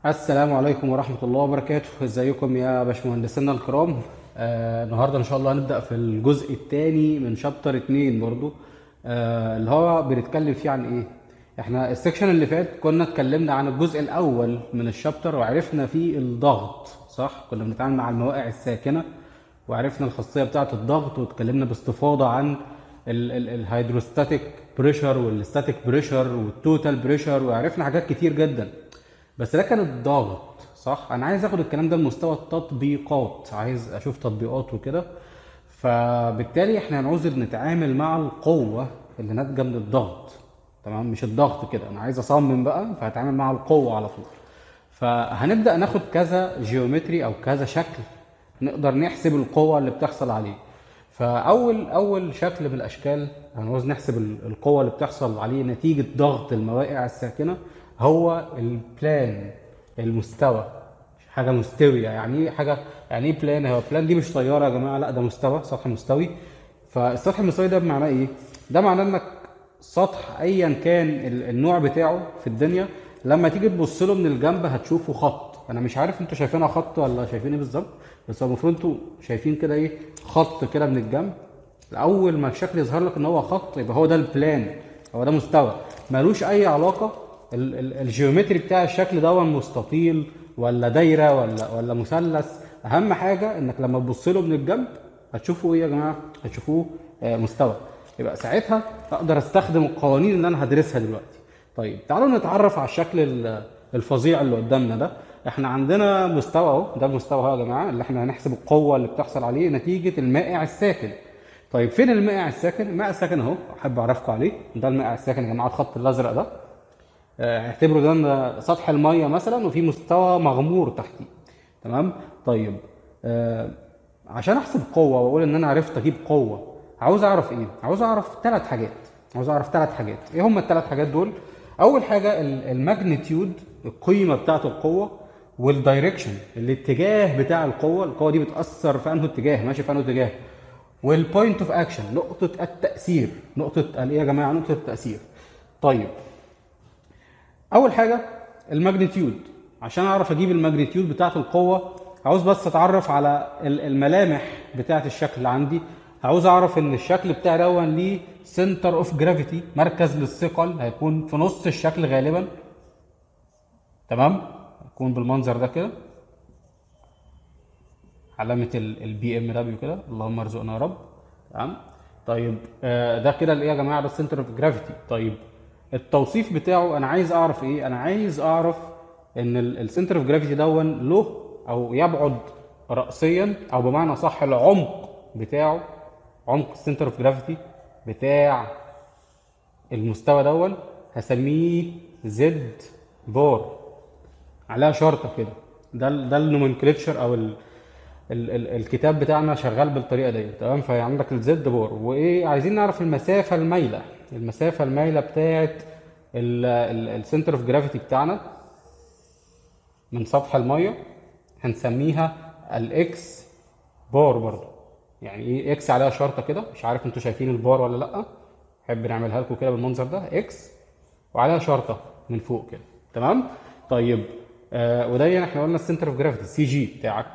السلام عليكم ورحمة الله وبركاته ازيكم يا باشمهندسينا الكرام آه النهاردة ان شاء الله هنبدأ في الجزء الثاني من شابتر 2 برضو آه اللي هو بنتكلم فيه عن ايه احنا السكشن اللي فات كنا اتكلمنا عن الجزء الاول من الشابتر وعرفنا فيه الضغط صح كنا بنتعامل مع المواقع الساكنة وعرفنا الخاصية بتاعة الضغط واتكلمنا باستفاضة عن الهيدروستاتيك بريشر والستاتيك بريشر والتوتال بريشر وعرفنا حاجات كتير جدا بس ده كان الضغط صح انا عايز اخد الكلام ده لمستوى التطبيقات عايز اشوف تطبيقات وكده فبالتالي احنا هنعوز نتعامل مع القوه اللي ناتجه من الضغط تمام مش الضغط كده انا عايز اصمم بقى فهتعامل مع القوه على طول فهنبدا ناخد كذا جيومتري او كذا شكل نقدر نحسب القوه اللي بتحصل عليه فاول اول شكل من الاشكال هنعوز نحسب القوه اللي بتحصل عليه نتيجه ضغط المواقع الساكنه هو البلان المستوى حاجه مستويه يعني ايه حاجه يعني ايه بلان هو بلان دي مش طياره يا جماعه لا ده مستوى سطح مستوي فالسطح المستوي ده بمعناه ايه ده معناه انك سطح ايا كان النوع بتاعه في الدنيا لما تيجي تبص له من الجنب هتشوفه خط انا مش عارف انتوا شايفينها خط ولا شايفين ايه بالظبط بس هو المفروض انتوا شايفين كده ايه خط كده من الجنب اول ما الشكل يظهر لك ان هو خط يبقى هو ده البلان هو ده مستوى ملوش اي علاقه الجيومتري بتاع الشكل ده مستطيل ولا دايره ولا ولا مثلث اهم حاجه انك لما تبص له من الجنب هتشوفوا ايه يا جماعه هتشوفوه مستوى يبقى ساعتها اقدر استخدم القوانين اللي انا هدرسها دلوقتي طيب تعالوا نتعرف على الشكل الفظيع اللي قدامنا ده احنا عندنا مستوى اهو ده المستوى اهو يا جماعه اللي احنا هنحسب القوه اللي بتحصل عليه نتيجه المائع الساكن طيب فين المائع الساكن المائع الساكن اهو احب اعرفكم عليه ده المائع الساكن يا جماعه الخط الازرق ده اعتبروا ده سطح الميه مثلا وفي مستوى مغمور تحتيه تمام طيب آه عشان احسب قوه واقول ان انا عرفت اجيب قوه عاوز اعرف ايه عاوز اعرف ثلاث حاجات عاوز اعرف ثلاث حاجات ايه هم الثلاث حاجات دول اول حاجه الماجنتيود القيمه بتاعه القوه والدايركشن الاتجاه بتاع القوه القوه دي بتاثر في انه اتجاه ماشي في انه اتجاه والبوينت اوف اكشن نقطه التاثير نقطه ايه يا جماعه نقطه التاثير طيب اول حاجه الماجنتيود عشان اعرف اجيب الماجنتيود بتاعه القوه عاوز بس اتعرف على الملامح بتاعه الشكل اللي عندي عاوز اعرف ان الشكل بتاعي دون ليه سنتر اوف جرافيتي مركز للثقل هيكون في نص الشكل غالبا تمام هيكون بالمنظر ده كده علامه البي ام دبليو كده اللهم ارزقنا يا رب تمام طيب آه ده كده الايه يا جماعه ده السنتر اوف جرافيتي طيب التوصيف بتاعه انا عايز اعرف ايه انا عايز اعرف ان السنتر اوف جرافيتي دون له او يبعد راسيا او بمعنى صح العمق بتاعه عمق السنتر اوف جرافيتي بتاع المستوى دون هسميه زد بار عليها شرطه كده ده ده النومنكلتشر او ال ال ال الكتاب بتاعنا شغال بالطريقه دي تمام فعندك الزد بار وايه عايزين نعرف المسافه المايله المسافه المايله بتاعه السنتر اوف جرافيتي بتاعنا من سطح الميه هنسميها الاكس بار برضو يعني ايه اكس عليها شرطه كده مش عارف انتوا شايفين البار ولا لا احب نعملها لكم كده بالمنظر ده اكس وعليها شرطه من فوق كده تمام طيب آه ودايما احنا قلنا السنتر اوف جرافيتي السي جي بتاعك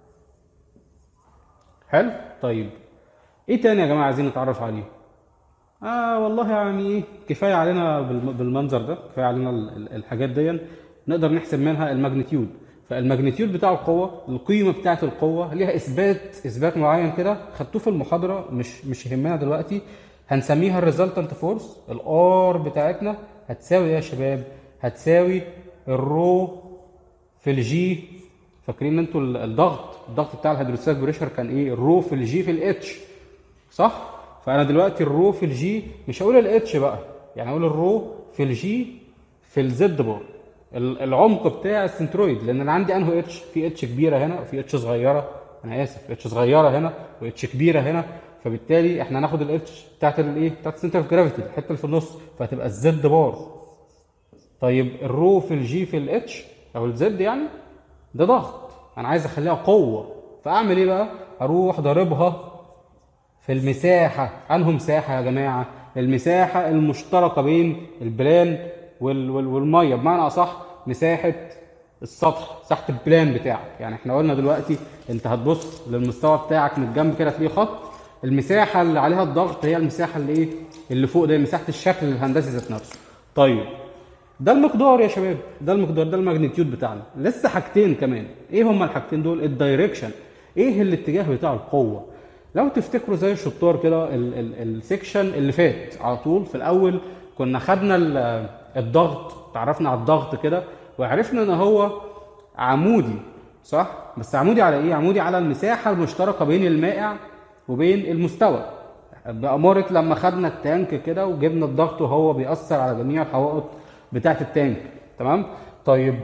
حلو طيب ايه تاني يا جماعه عايزين نتعرف عليه اه والله يعني ايه كفايه علينا بالمنظر ده كفايه علينا الحاجات دي نقدر نحسب منها الماجنتيود فالماجنتيود بتاع القوه القيمه بتاعه القوه ليها اثبات اثبات معين كده خدتوه في المحاضره مش مش يهمنا دلوقتي هنسميها الريزلتنت فورس الار بتاعتنا هتساوي ايه يا شباب هتساوي الرو في الجي فاكرين انتوا الضغط الضغط بتاع الهيدروستاتيك بريشر كان ايه الرو في الجي في الاتش صح فانا دلوقتي الرو في الجي مش هقول الاتش بقى يعني هقول الرو في الجي في الزد بار العمق بتاع السنترويد لان انا عندي انه اتش في اتش كبيره هنا وفي اتش صغيره انا اسف اتش صغيره هنا واتش كبيره هنا فبالتالي احنا هناخد الاتش بتاعت الايه بتاعت السنتر اوف جرافيتي الحته اللي في النص فهتبقى الزد بار طيب الرو في الجي في الاتش او الزد يعني ده ضغط انا عايز اخليها قوه فاعمل ايه بقى اروح ضاربها في المساحه انه مساحه يا جماعه المساحه المشتركه بين البلان وال وال والميه بمعنى اصح مساحه السطح مساحه البلان بتاعك يعني احنا قلنا دلوقتي انت هتبص للمستوى بتاعك من الجنب كده تلاقيه خط المساحه اللي عليها الضغط هي المساحه اللي ايه اللي فوق ده مساحه الشكل الهندسي ذات نفسه طيب ده المقدار يا شباب ده المقدار ده الماجنتيود بتاعنا لسه حاجتين كمان ايه هما الحاجتين دول الدايركشن ايه الاتجاه بتاع القوه لو تفتكروا زي الشطار كده ال- ال- السكشن اللي فات على طول في الاول كنا خدنا ال- الضغط تعرفنا على الضغط كده وعرفنا ان هو عمودي صح بس عمودي على ايه عمودي على المساحه المشتركه بين المائع وبين المستوى بأمارة لما خدنا التانك كده وجبنا الضغط وهو بيأثر على جميع الحوائط بتاعة التانك تمام طيب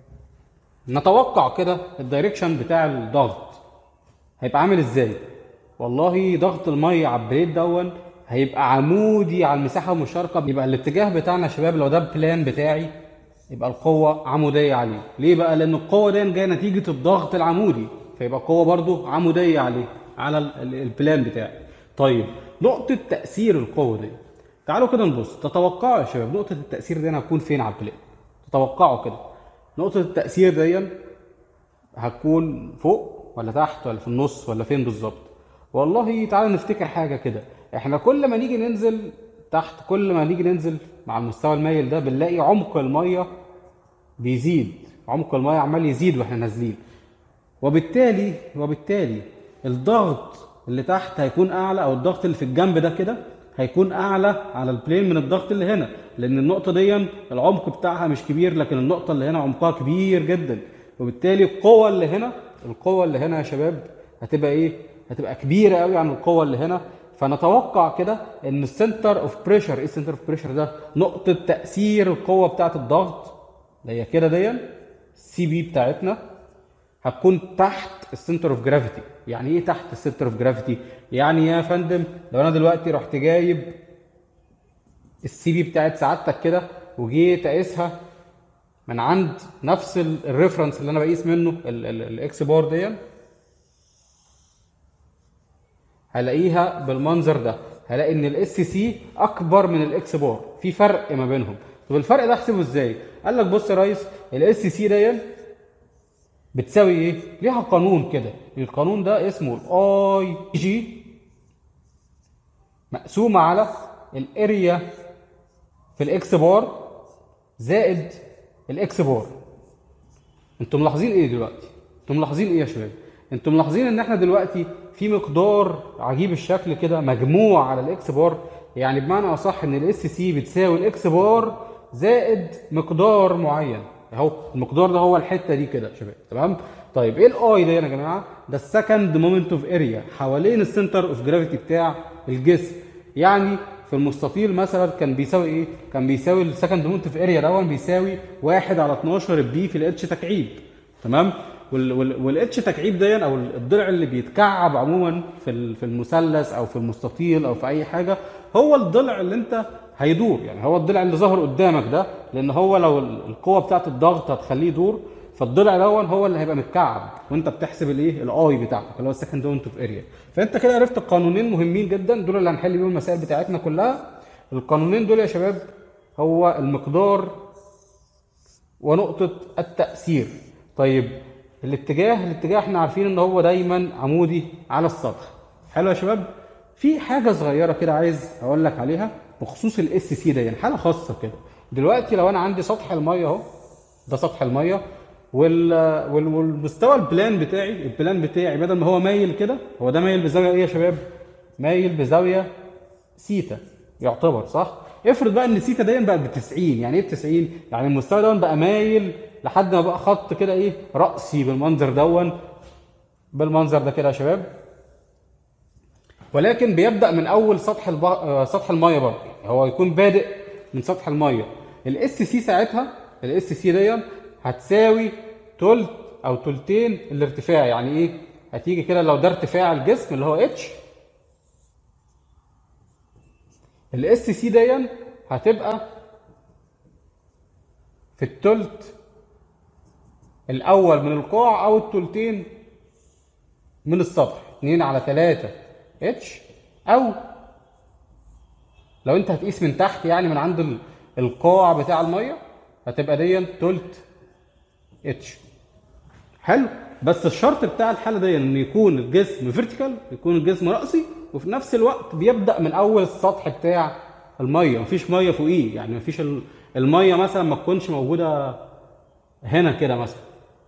نتوقع كده الدايركشن بتاع الضغط هيبقى عامل ازاي والله ضغط الميه على البليت دون هيبقى عمودي على المساحه المشتركه يبقى الاتجاه بتاعنا يا شباب لو ده البلان بتاعي يبقى القوه عموديه عليه ليه بقى لان القوه دي جايه نتيجه الضغط العمودي فيبقى القوه برضو عموديه عليه على ال- ال- البلان بتاعي طيب نقطه تاثير القوه دي تعالوا كده نبص تتوقعوا يا شباب نقطه التاثير دي هتكون فين على البلان تتوقعوا كده نقطه التاثير دي هتكون فوق ولا تحت ولا في النص ولا فين بالظبط والله تعالى نفتكر حاجه كده احنا كل ما نيجي ننزل تحت كل ما نيجي ننزل مع المستوى المايل ده بنلاقي عمق الميه بيزيد عمق الميه عمال يزيد واحنا نازلين وبالتالي وبالتالي الضغط اللي تحت هيكون اعلى او الضغط اللي في الجنب ده كده هيكون اعلى على البلين من الضغط اللي هنا لان النقطه دي العمق بتاعها مش كبير لكن النقطه اللي هنا عمقها كبير جدا وبالتالي القوه اللي هنا القوه اللي هنا يا شباب هتبقى ايه هتبقى كبيره قوي عن القوه اللي هنا فنتوقع كده ان السنتر اوف بريشر ايه السنتر اوف بريشر ده نقطه تاثير القوه بتاعه الضغط اللي هي كده دي السي بي بتاعتنا هتكون تحت السنتر اوف جرافيتي يعني ايه تحت السنتر اوف جرافيتي يعني يا فندم لو انا دلوقتي رحت جايب السي بي بتاعت سعادتك كده وجيت اقيسها من عند نفس ال- الريفرنس اللي انا بقيس منه ال- ال- الاكس بار دي هلاقيها بالمنظر ده هلاقي ان الاس سي اكبر من الاكس بار في فرق ما بينهم طب الفرق ده احسبه ازاي قال لك بص يا ريس الاس سي دي بتساوي ايه ليها قانون كده القانون ده اسمه الاي جي مقسومه على الاريا في الاكس بار زائد الاكس بار انتوا ملاحظين ايه دلوقتي انتوا ملاحظين ايه يا شباب انتوا ملاحظين ان احنا دلوقتي في مقدار عجيب الشكل كده مجموع على الاكس بار يعني بمعنى اصح ان الاس سي بتساوي الاكس بار زائد مقدار معين اهو المقدار ده هو الحته دي كده يا شباب تمام طيب ايه الاي ده يا جماعه ده السكند مومنت اوف اريا حوالين السنتر اوف جرافيتي بتاع الجسم يعني في المستطيل مثلا كان بيساوي ايه كان بيساوي السكند مومنت اوف اريا ده بيساوي 1 على 12 بي في الاتش تكعيب تمام والاتش تكعيب ده او الضلع اللي بيتكعب عموما في ال- في المثلث او في المستطيل او في اي حاجه هو الضلع اللي انت هيدور يعني هو الضلع اللي ظهر قدامك ده لان هو لو ال- القوه بتاعت الضغط هتخليه يدور فالضلع دون هو اللي هيبقى متكعب وانت بتحسب الايه الاي بتاعك اللي هو السكند مومنت اوف اريا فانت كده عرفت القانونين مهمين جدا دول اللي هنحل بيهم المسائل بتاعتنا كلها القانونين دول يا شباب هو المقدار ونقطة التأثير طيب الاتجاه الاتجاه احنا عارفين ان هو دايما عمودي على السطح حلو يا شباب في حاجة صغيرة كده عايز اقول لك عليها بخصوص الاس سي ده يعني حالة خاصة كده دلوقتي لو انا عندي سطح المية اهو ده سطح المية وال... وال... والمستوى البلان بتاعي البلان بتاعي بدل ما هو مايل كده هو ده مايل بزاوية ايه يا شباب مايل بزاوية سيتا يعتبر صح افرض بقى ان سيتا دي بقت ب 90 يعني ايه ب 90 يعني المستوى ده بقى مايل لحد ما بقى خط كده ايه رأسي بالمنظر دون بالمنظر ده كده يا شباب ولكن بيبدأ من اول سطح الب... آه، سطح الميه برضه يعني هو يكون بادئ من سطح الميه الاس سي ساعتها الاس سي دي هتساوي تلت او تلتين الارتفاع يعني ايه هتيجي كده لو ده ارتفاع الجسم اللي هو اتش الاس سي دي هتبقى في التلت الاول من القاع او التلتين من السطح 2 على 3 اتش او لو انت هتقيس من تحت يعني من عند ال- القاع بتاع الميه هتبقى دي تلت اتش حلو بس الشرط بتاع الحاله دي ان يكون الجسم فيرتيكال يكون الجسم راسي وفي نفس الوقت بيبدا من اول السطح بتاع الميه مفيش ميه فوقيه يعني مفيش ال- الميه مثلا ما تكونش موجوده هنا كده مثلا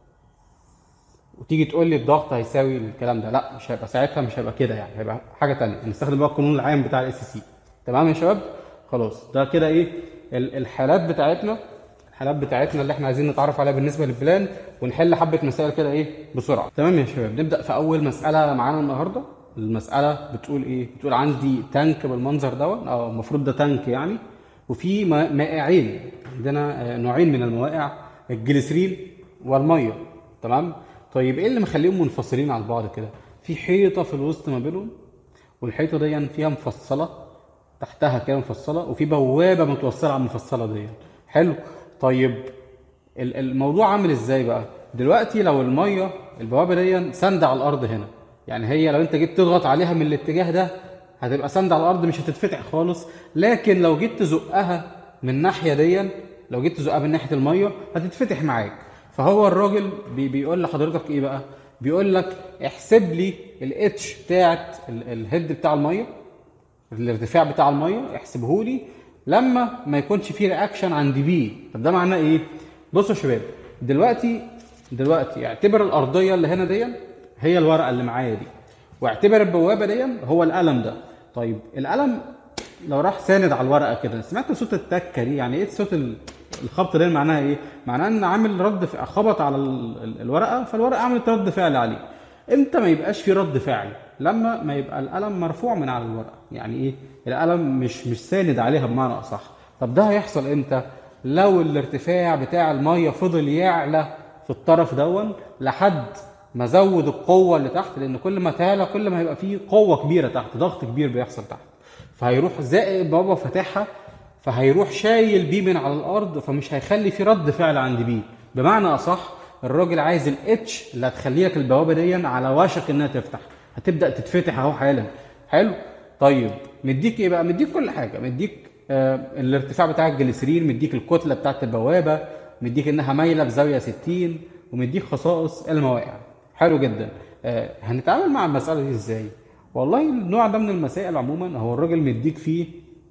وتيجي تقول لي الضغط هيساوي الكلام ده لا مش هيبقى ساعتها مش هيبقى كده يعني هيبقى حاجه تانية نستخدم بقى القانون العام بتاع الاس سي تمام يا شباب خلاص ده كده ايه ال- الحالات بتاعتنا الحالات بتاعتنا اللي احنا عايزين نتعرف عليها بالنسبه للبلان ونحل حبه مسائل كده ايه بسرعه تمام يا شباب نبدا في اول مساله معانا النهارده المساله بتقول ايه بتقول عندي تانك بالمنظر دوت او المفروض ده تانك يعني وفي ما- مائعين عندنا آه، نوعين من الموائع الجليسرين والميه تمام طيب ايه اللي مخليهم منفصلين عن بعض كده في حيطه في الوسط ما بينهم والحيطه دي فيها مفصله تحتها كده مفصله وفي بوابه متوصله على المفصله دي حلو طيب ال- الموضوع عامل ازاي بقى دلوقتي لو الميه البوابه دي ساندة على الارض هنا يعني هي لو انت جيت تضغط عليها من الاتجاه ده هتبقى ساندة على الارض مش هتتفتح خالص لكن لو جيت تزقها من الناحيه دي لو جيت تزقها من ناحيه الميه هتتفتح معاك فهو الراجل بي بيقول لحضرتك ايه بقى بيقول لك احسب لي الاتش بتاعت ال- الهيد بتاع الميه الارتفاع بتاع الميه احسبه لي لما ما يكونش فيه رياكشن عند بي طب ده معناه ايه بصوا يا شباب دلوقتي دلوقتي اعتبر الارضيه اللي هنا دي هي الورقه اللي معايا دي واعتبر البوابه دي هو القلم ده طيب القلم لو راح ساند على الورقه كده سمعت صوت التكه دي يعني ايه صوت ال- الخبط ده معناها ايه معناه ان عامل رد ف- خبط على ال- ال- الورقه فالورقه عملت رد فعل عليه امتى ما يبقاش في رد فعل لما ما يبقى القلم مرفوع من على الورقه يعني ايه القلم مش مش ساند عليها بمعنى اصح طب ده هيحصل امتى لو الارتفاع بتاع الميه فضل يعلى في الطرف دون لحد ما زود القوه اللي تحت لان كل ما تعلى كل ما هيبقى فيه قوه كبيره تحت ضغط كبير بيحصل تحت فهيروح زائق بابا فاتحها فهيروح شايل بيه من على الارض فمش هيخلي في رد فعل عند بيه بمعنى اصح الراجل عايز الاتش اللي هتخلي لك البوابه دي على وشك انها تفتح هتبدا تتفتح اهو حالا حلو طيب مديك ايه بقى مديك كل حاجه مديك آه الارتفاع بتاع الجليسرين مديك الكتله بتاعت البوابه مديك انها مايله بزاويه 60 ومديك خصائص المواقع حلو جدا آه هنتعامل مع المساله دي ازاي والله النوع ده من المسائل عموما هو الراجل مديك فيه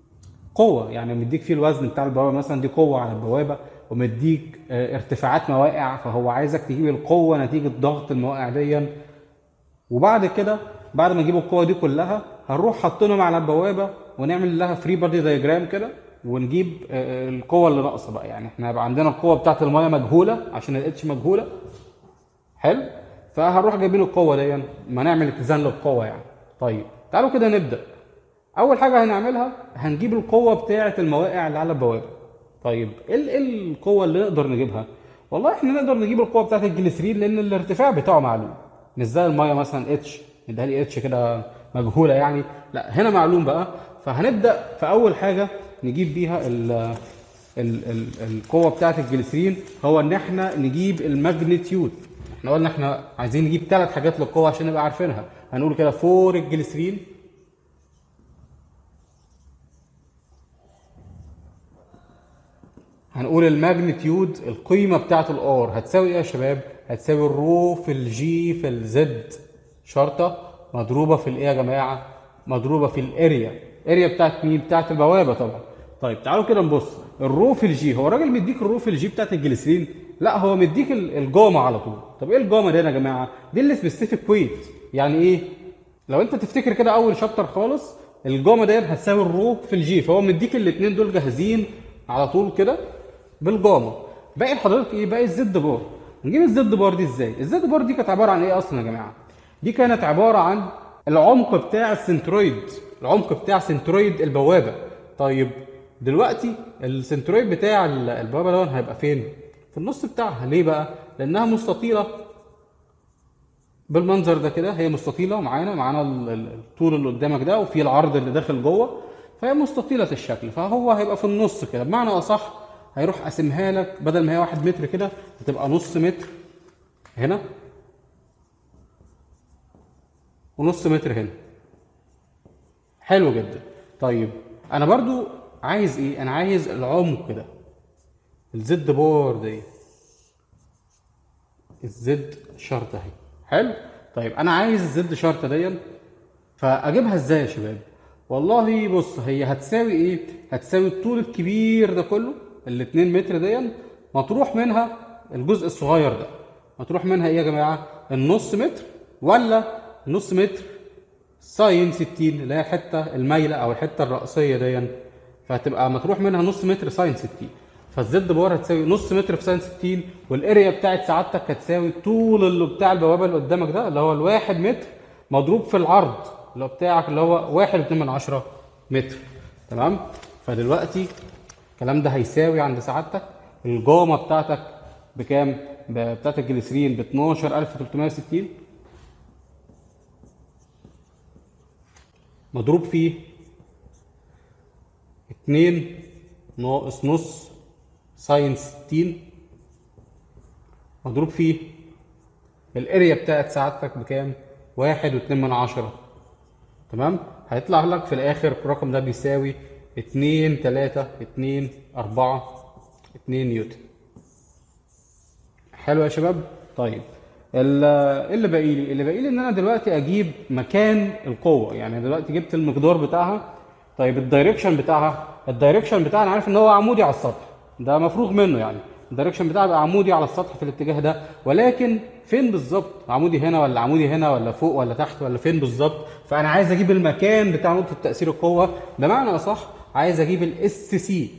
قوة يعني مديك فيه الوزن بتاع البوابة مثلا دي قوة على البوابة ومديك آه، ارتفاعات مواقع فهو عايزك تجيب القوة نتيجة ضغط المواقع دي وبعد كده بعد ما نجيب القوة دي كلها هنروح حاطينهم على البوابة ونعمل لها فري بادي دايجرام كده ونجيب آه، القوة اللي ناقصة بقى يعني احنا هيبقى عندنا القوة بتاعت المية مجهولة عشان الاتش مجهولة حلو فهنروح جايبين القوة دي ما نعمل اتزان للقوة يعني طيب تعالوا كده نبدأ اول حاجه هنعملها هنجيب القوه بتاعه المواقع اللي على البوابه طيب ايه ال- إيه القوه اللي نقدر نجيبها والله احنا نقدر نجيب القوه بتاعه الجليسرين لان الارتفاع بتاعه معلوم مش زي الميه مثلا اتش نديها لي اتش كده مجهوله يعني لا هنا معلوم بقى فهنبدا في اول حاجه نجيب بيها ال ال ال القوه بتاعه الجليسرين هو ان احنا نجيب الماجنتيود احنا قلنا احنا عايزين نجيب ثلاث حاجات للقوه عشان نبقى عارفينها هنقول كده فور الجليسرين هنقول الماجنتيود القيمة بتاعت الار هتساوي ايه يا شباب؟ هتساوي الرو في الجي في الزد شرطة مضروبة في الايه يا جماعة؟ مضروبة في الاريا اريا بتاعت مين؟ بتاعت البوابة طبعا طيب تعالوا كده نبص الرو في الجي هو الراجل مديك الرو في الجي بتاعت الجليسرين لا هو مديك ال- الجاما على طول طب ايه الجاما دي يا جماعة؟ دي السبيسيفيك ويت يعني ايه؟ لو انت تفتكر كده اول شابتر خالص الجاما ديت هتساوي الرو في الجي فهو مديك الاثنين دول جاهزين على طول كده بالجاما باقي لحضرتك ايه باقي الزد بار نجيب الزد بار دي ازاي الزد بار دي كانت عباره عن ايه اصلا يا جماعه دي كانت عباره عن العمق بتاع السنترويد العمق بتاع سنترويد البوابه طيب دلوقتي السنترويد بتاع ال- البوابه ده هيبقى فين في النص بتاعها ليه بقى لانها مستطيله بالمنظر ده كده هي مستطيله معانا معانا ال- ال- الطول اللي قدامك ده وفي العرض اللي داخل جوه فهي مستطيله الشكل فهو هيبقى في النص كده بمعنى اصح هيروح قاسمها لك بدل ما هي واحد متر كده هتبقى نص متر هنا ونص متر هنا حلو جدا طيب انا برضو عايز ايه انا عايز العمق ده الزد بور دي الزد شرطه اهي حلو طيب انا عايز الزد شرطه دي فاجيبها ازاي يا شباب والله بص هي هتساوي ايه هتساوي الطول الكبير ده كله ال 2 متر دي مطروح منها الجزء الصغير ده مطروح منها ايه يا جماعه النص متر ولا نص متر ساين 60 اللي هي الحته المايله او الحته الرأسيه دي فهتبقى مطروح منها نص متر ساين 60 فالزد باور هتساوي نص متر في ساين 60 والاريا بتاعت سعادتك هتساوي طول اللي بتاع البوابه اللي قدامك ده اللي هو الواحد متر مضروب في العرض اللي هو بتاعك اللي هو واحد واتنين من عشرة متر تمام فدلوقتي الكلام ده هيساوي عند سعادتك الجامه بتاعتك بكام؟ ب- بتاعت الجليسرين ب 12360 مضروب فيه 2 ناقص نص ساين 60 مضروب فيه الاريا بتاعت سعادتك بكام؟ واحد واتنين من عشرة تمام؟ هيطلع لك في الآخر الرقم ده بيساوي اتنين تلاتة اتنين أربعة اتنين نيوتن حلو يا شباب؟ طيب ال- ايه اللي باقي لي؟ اللي باقي لي ان انا دلوقتي اجيب مكان القوه، يعني دلوقتي جبت المقدار بتاعها طيب الدايركشن بتاعها، الدايركشن بتاعها انا عارف ان هو عمودي على السطح، ده مفروغ منه يعني، الدايركشن بتاعها بقى عمودي على السطح في الاتجاه ده، ولكن فين بالظبط؟ عمودي هنا ولا عمودي هنا ولا فوق ولا تحت ولا فين بالظبط؟ فانا عايز اجيب المكان بتاع نقطه تاثير القوه، بمعنى اصح عايز اجيب الاس سي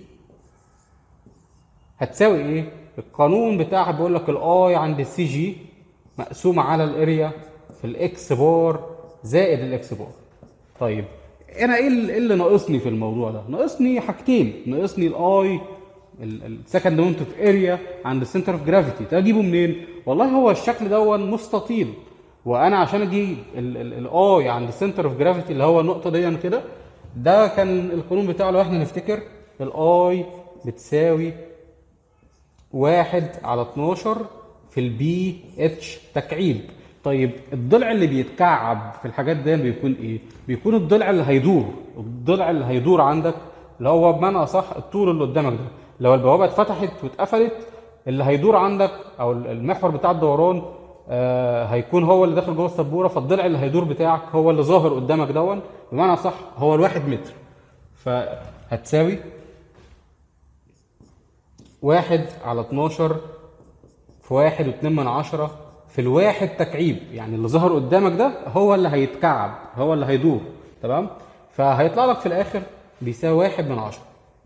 هتساوي ايه؟ القانون بتاعها بيقول لك الاي عند السي جي مقسوم على الاريا في الاكس بار زائد الاكس بار. طيب انا ايه اللي, إيه اللي ناقصني في الموضوع ده؟ ناقصني حاجتين، ناقصني الاي السكند مونت اوف اريا عند السنتر اوف جرافيتي، ده اجيبه منين؟ والله هو الشكل دون مستطيل وانا عشان اجيب الاي عند السنتر اوف جرافيتي اللي هو النقطه دي كده ده كان القانون بتاعه لو احنا نفتكر الاي بتساوي واحد على 12 في البي اتش تكعيب طيب الضلع اللي بيتكعب في الحاجات دي بيكون ايه بيكون الضلع اللي هيدور الضلع اللي هيدور عندك اللي هو بمعنى اصح الطول اللي قدامك ده لو البوابه اتفتحت واتقفلت اللي هيدور عندك او المحور بتاع الدوران آه هيكون هو اللي داخل جوه السبوره فالضلع اللي هيدور بتاعك هو اللي ظاهر قدامك دون بمعنى صح هو الواحد متر فهتساوي واحد على 12 في واحد واتنين من عشرة في الواحد تكعيب يعني اللي ظهر قدامك ده هو اللي هيتكعب هو اللي هيدور تمام فهيطلع لك في الاخر بيساوي واحد من عشرة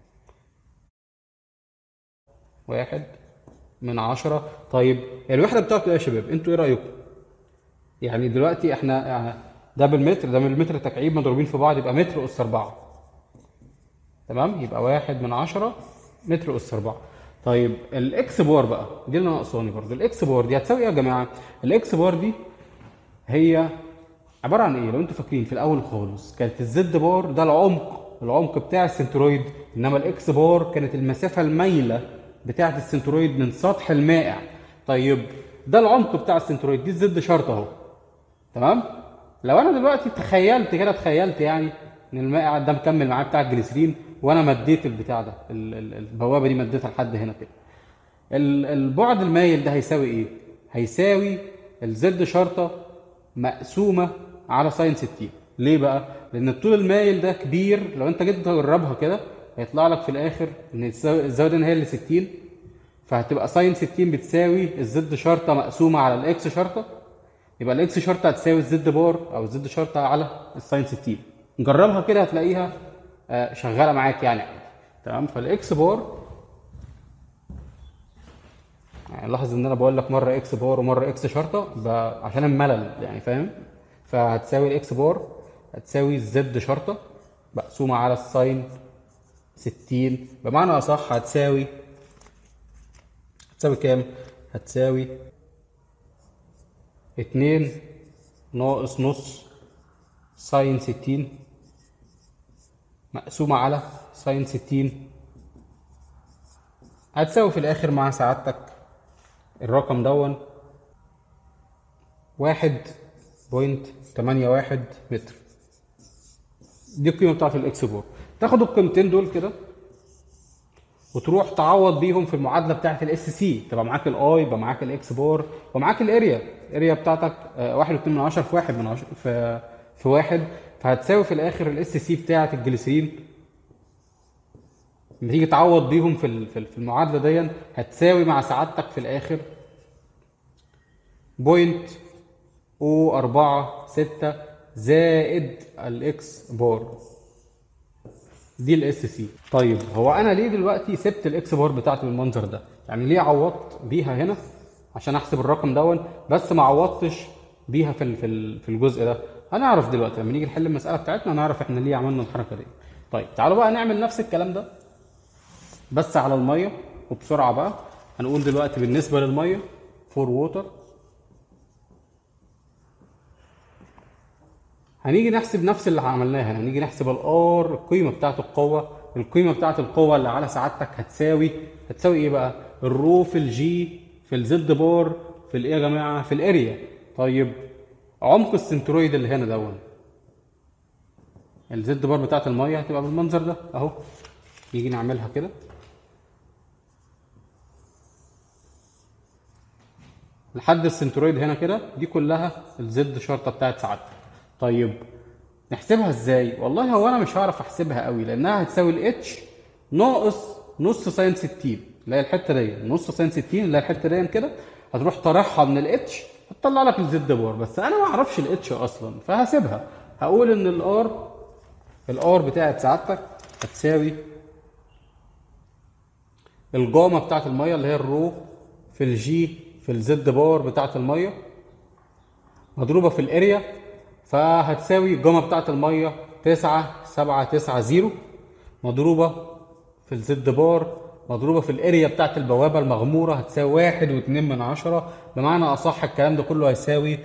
واحد من عشرة طيب الوحدة بتاعته ايه يا شباب انتوا ايه رأيكم يعني دلوقتي احنا يعني ده بالمتر ده بالمتر تكعيب مضروبين في بعض يبقى متر أس أربعة تمام يبقى واحد من عشرة متر أس أربعة طيب الإكس بار بقى دي اللي ناقصاني برضه الإكس بار دي هتساوي إيه يا جماعة؟ الإكس بار دي هي عبارة عن إيه؟ لو أنتوا فاكرين في الأول خالص كانت الزد بار ده العمق العمق بتاع السنترويد إنما الإكس بار كانت المسافة المايلة بتاعة السنترويد من سطح المائع طيب ده العمق بتاع السنترويد دي الزد شرط أهو تمام؟ لو أنا دلوقتي تخيلت كده تخيلت يعني إن المائع ده مكمل معاه بتاع الجليسرين وانا مديت البتاع ده ال- ال- البوابه دي مديتها لحد هنا كده ال- البعد المايل ده هيساوي ايه هيساوي الزد شرطه مقسومه على ساين 60 ليه بقى لان الطول المايل ده كبير لو انت جيت تجربها كده هيطلع لك في الاخر ان الزاويه الزاوية دي هي اللي 60 فهتبقى ساين 60 بتساوي الزد شرطه مقسومه على الاكس شرطه يبقى الاكس شرطه هتساوي الزد بار او الزد شرطه على الساين 60 جربها كده هتلاقيها آه، شغاله معاك يعني عادي تمام فالاكس بار يعني لاحظ ان انا بقول لك مره اكس بار ومره اكس شرطه ب- عشان الملل يعني فاهم فهتساوي الاكس بار هتساوي الزد شرطه مقسومه على الساين 60 بمعنى اصح هتساوي هتساوي كام؟ هتساوي اتنين ناقص نص ساين 60 مقسومة على ساين 60 هتساوي في الآخر مع سعادتك الرقم دون واحد بوينت تمانية واحد متر دي القيمة بتاعت الإكس بور تاخد القيمتين دول كده وتروح تعوض بيهم في المعادله بتاعه الاس سي تبقى معاك الاي يبقى معاك الاكس بار يبقى معاك الاريا الاريا بتاعتك 1.2 من 10 في 1 من 10 في في 1 فهتساوي في الاخر الاس سي بتاعه الجليسرين لما تيجي تعوض بيهم في ال- في ال- في المعادله دي هتساوي مع سعادتك في الاخر بوينت او 4 6 زائد الاكس بار دي الاس سي طيب هو انا ليه دلوقتي سبت الاكس بار بتاعتي بالمنظر ده يعني ليه عوضت بيها هنا عشان احسب الرقم دون بس ما عوضتش بيها في ال- في ال- في الجزء ده هنعرف دلوقتي لما نيجي نحل المساله بتاعتنا هنعرف احنا ليه عملنا الحركه دي طيب تعالوا بقى نعمل نفس الكلام ده بس على الميه وبسرعه بقى هنقول دلوقتي بالنسبه للميه فور ووتر هنيجي نحسب نفس اللي عملناه هنا هنيجي نحسب الار القيمه بتاعه القوه القيمه بتاعه القوه اللي على سعادتك هتساوي هتساوي ايه بقى الرو في الجي في الزد بار في الايه يا جماعه في الاريا طيب عمق السنترويد اللي هنا دون الزد بار بتاعه الميه هتبقى بالمنظر ده اهو نيجي نعملها كده لحد السنترويد هنا كده دي كلها الزد شرطه بتاعت سعادتك طيب نحسبها ازاي والله هو انا مش هعرف احسبها قوي لانها هتساوي الاتش ناقص نص ساين 60 اللي هي الحته دي نص ساين 60 اللي هي الحته دي كده هتروح طارحها من الاتش هتطلع لك الزد بار بس انا ما اعرفش الاتش اصلا فهسيبها هقول ان الار الار بتاعت سعادتك هتساوي الجاما بتاعت الميه اللي هي الرو في الجي في الزد بار بتاعت الميه مضروبه في الاريا فهتساوي الجاما بتاعت الميه 9 7 9 0 مضروبه في الزد بار مضروبه في الاريا بتاعت البوابه المغموره هتساوي 1 و2 من 10 بمعنى اصح الكلام ده كله هيساوي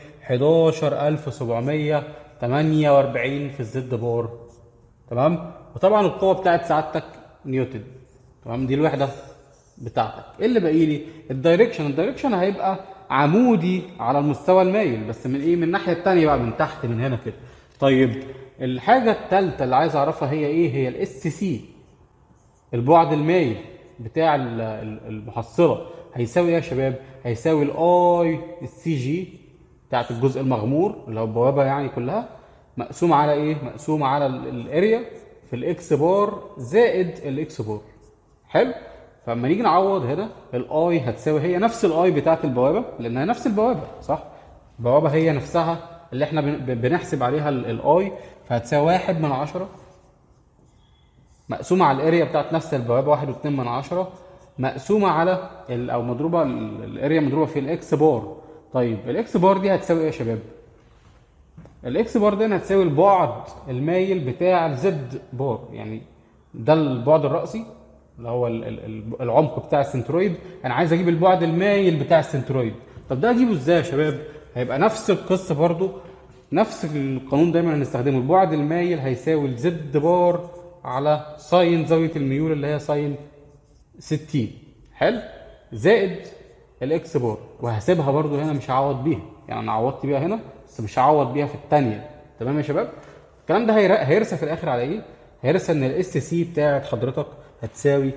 11748 في الزد بار تمام وطبعا القوه بتاعت سعادتك نيوتن تمام دي الوحده بتاعتك ايه اللي باقي لي الدايركشن الدايركشن هيبقى عمودي على المستوى المايل بس من ايه من الناحيه الثانيه بقى من تحت من هنا كده طيب الحاجه الثالثه اللي عايز اعرفها هي ايه هي الاس سي البعد المايل بتاع ال- ال- المحصله هيساوي ايه يا شباب هيساوي الاي السي جي بتاعت الجزء المغمور اللي هو البوابه يعني كلها مقسوم على ايه مقسوم على ال- الاريا في الاكس بار زائد الاكس بار حلو فلما نيجي نعوض هنا الاي هتساوي هي نفس الاي بتاعت البوابه لانها نفس البوابه صح البوابه هي نفسها اللي احنا بن- بنحسب عليها الاي فهتساوي واحد من عشرة مقسومة على الاريا بتاعت نفس البوابة واحد واتنين من عشرة مقسومة على ال- او مضروبة ال- الاريا مضروبة في الاكس بار طيب الاكس بار دي هتساوي ايه يا شباب؟ الاكس بار دي هتساوي البعد المايل بتاع الزد بار يعني ده البعد الرأسي اللي هو ال- ال- ال- العمق بتاع السنترويد انا عايز اجيب البعد المايل بتاع السنترويد طب ده اجيبه ازاي يا شباب هيبقى نفس القصه برضو نفس القانون دايما هنستخدمه البعد المايل هيساوي الزد بار على ساين زاويه الميول اللي هي ساين 60 حلو زائد الاكس بار وهسيبها برضو هنا مش هعوض بيها يعني انا عوضت بيها هنا بس مش هعوض بيها في الثانيه تمام يا شباب الكلام ده هير- هيرسى في الاخر على ايه هيرسى ان الاس سي بتاعت حضرتك هتساوي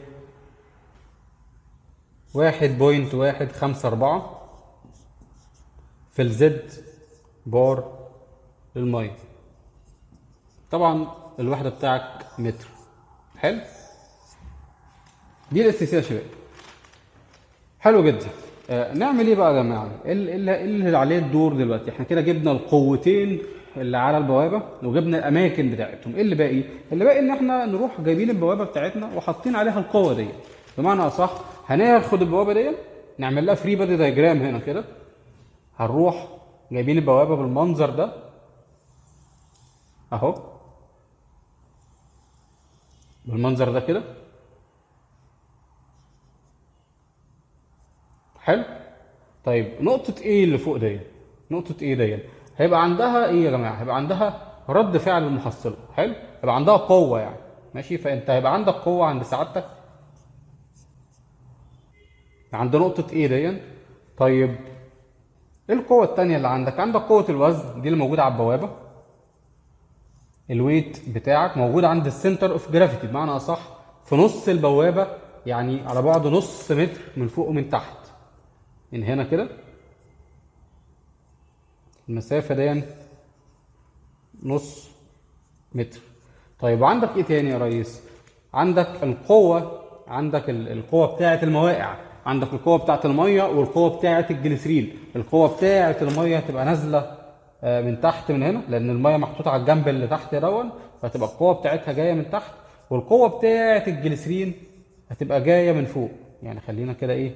1.154 في الزد بار للميه طبعا الوحده بتاعك متر حلو دي الاس سي يا شباب حلو جدا آه نعمل ايه بقى يا جماعه ايه اللي, إيه اللي عليه الدور دلوقتي احنا كده جبنا القوتين اللي على البوابه وجبنا الاماكن بتاعتهم ايه اللي باقي اللي باقي ان احنا نروح جايبين البوابه بتاعتنا وحاطين عليها القوه دي بمعنى اصح هناخد البوابه دي نعمل لها فري بادي دايجرام هنا كده هنروح جايبين البوابه بالمنظر ده اهو بالمنظر ده كده حلو طيب نقطة ايه اللي فوق دي نقطة ايه دي هيبقى عندها ايه يا جماعة هيبقى عندها رد فعل المحصلة حلو هيبقى عندها قوة يعني ماشي فانت هيبقى عندك قوة عند سعادتك عند نقطة ايه دي طيب ايه القوة التانية اللي عندك عندك قوة الوزن دي اللي موجودة على البوابة الويت بتاعك موجود عند السنتر اوف جرافيتي بمعنى اصح في نص البوابة يعني على بعد نص متر من فوق ومن تحت من هنا كده المسافة دي نص متر طيب وعندك ايه تاني يا ريس عندك القوة عندك ال- القوة بتاعة المواقع عندك القوة بتاعة المية والقوة بتاعة الجليسرين القوة بتاعة المية هتبقى نازلة آه، من تحت من هنا لأن المية محطوطة على الجنب اللي تحت دون فهتبقى القوة بتاعتها جاية من تحت والقوة بتاعة الجليسرين هتبقى جاية من فوق يعني خلينا كده ايه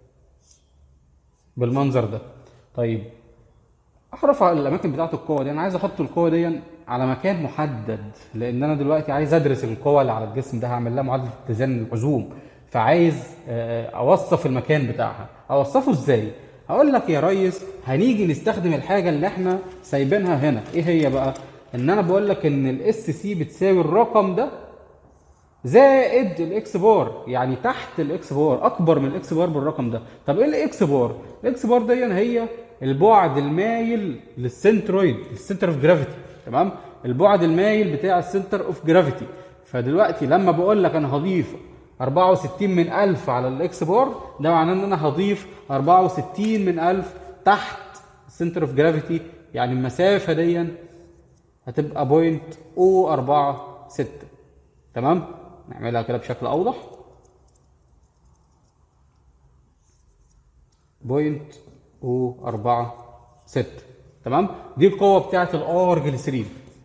بالمنظر ده طيب اعرف على الاماكن بتاعه القوه دي انا عايز احط القوه دي على مكان محدد لان انا دلوقتي عايز ادرس القوه اللي على الجسم ده هعمل لها معادله اتزان العزوم فعايز آه، اوصف المكان بتاعها اوصفه ازاي هقول لك يا ريس هنيجي نستخدم الحاجه اللي احنا سايبينها هنا ايه هي بقى ان انا بقول لك ان الاس سي بتساوي الرقم ده زائد الاكس بار يعني تحت الاكس بار اكبر من الاكس بار بالرقم ده طب ايه الاكس بار الاكس بار دي هي البعد المايل للسنترويد السنتر اوف جرافيتي تمام البعد المايل بتاع السنتر اوف جرافيتي فدلوقتي لما بقول لك انا هضيف 64 من 1000 على الاكس بار ده معناه ان انا هضيف 64 من 1000 تحت السنتر اوف جرافيتي يعني المسافه دي هتبقى بوينت او 4 6 تمام نعملها كده بشكل اوضح بوينت او 4 6 تمام دي القوه بتاعه الار جليسرين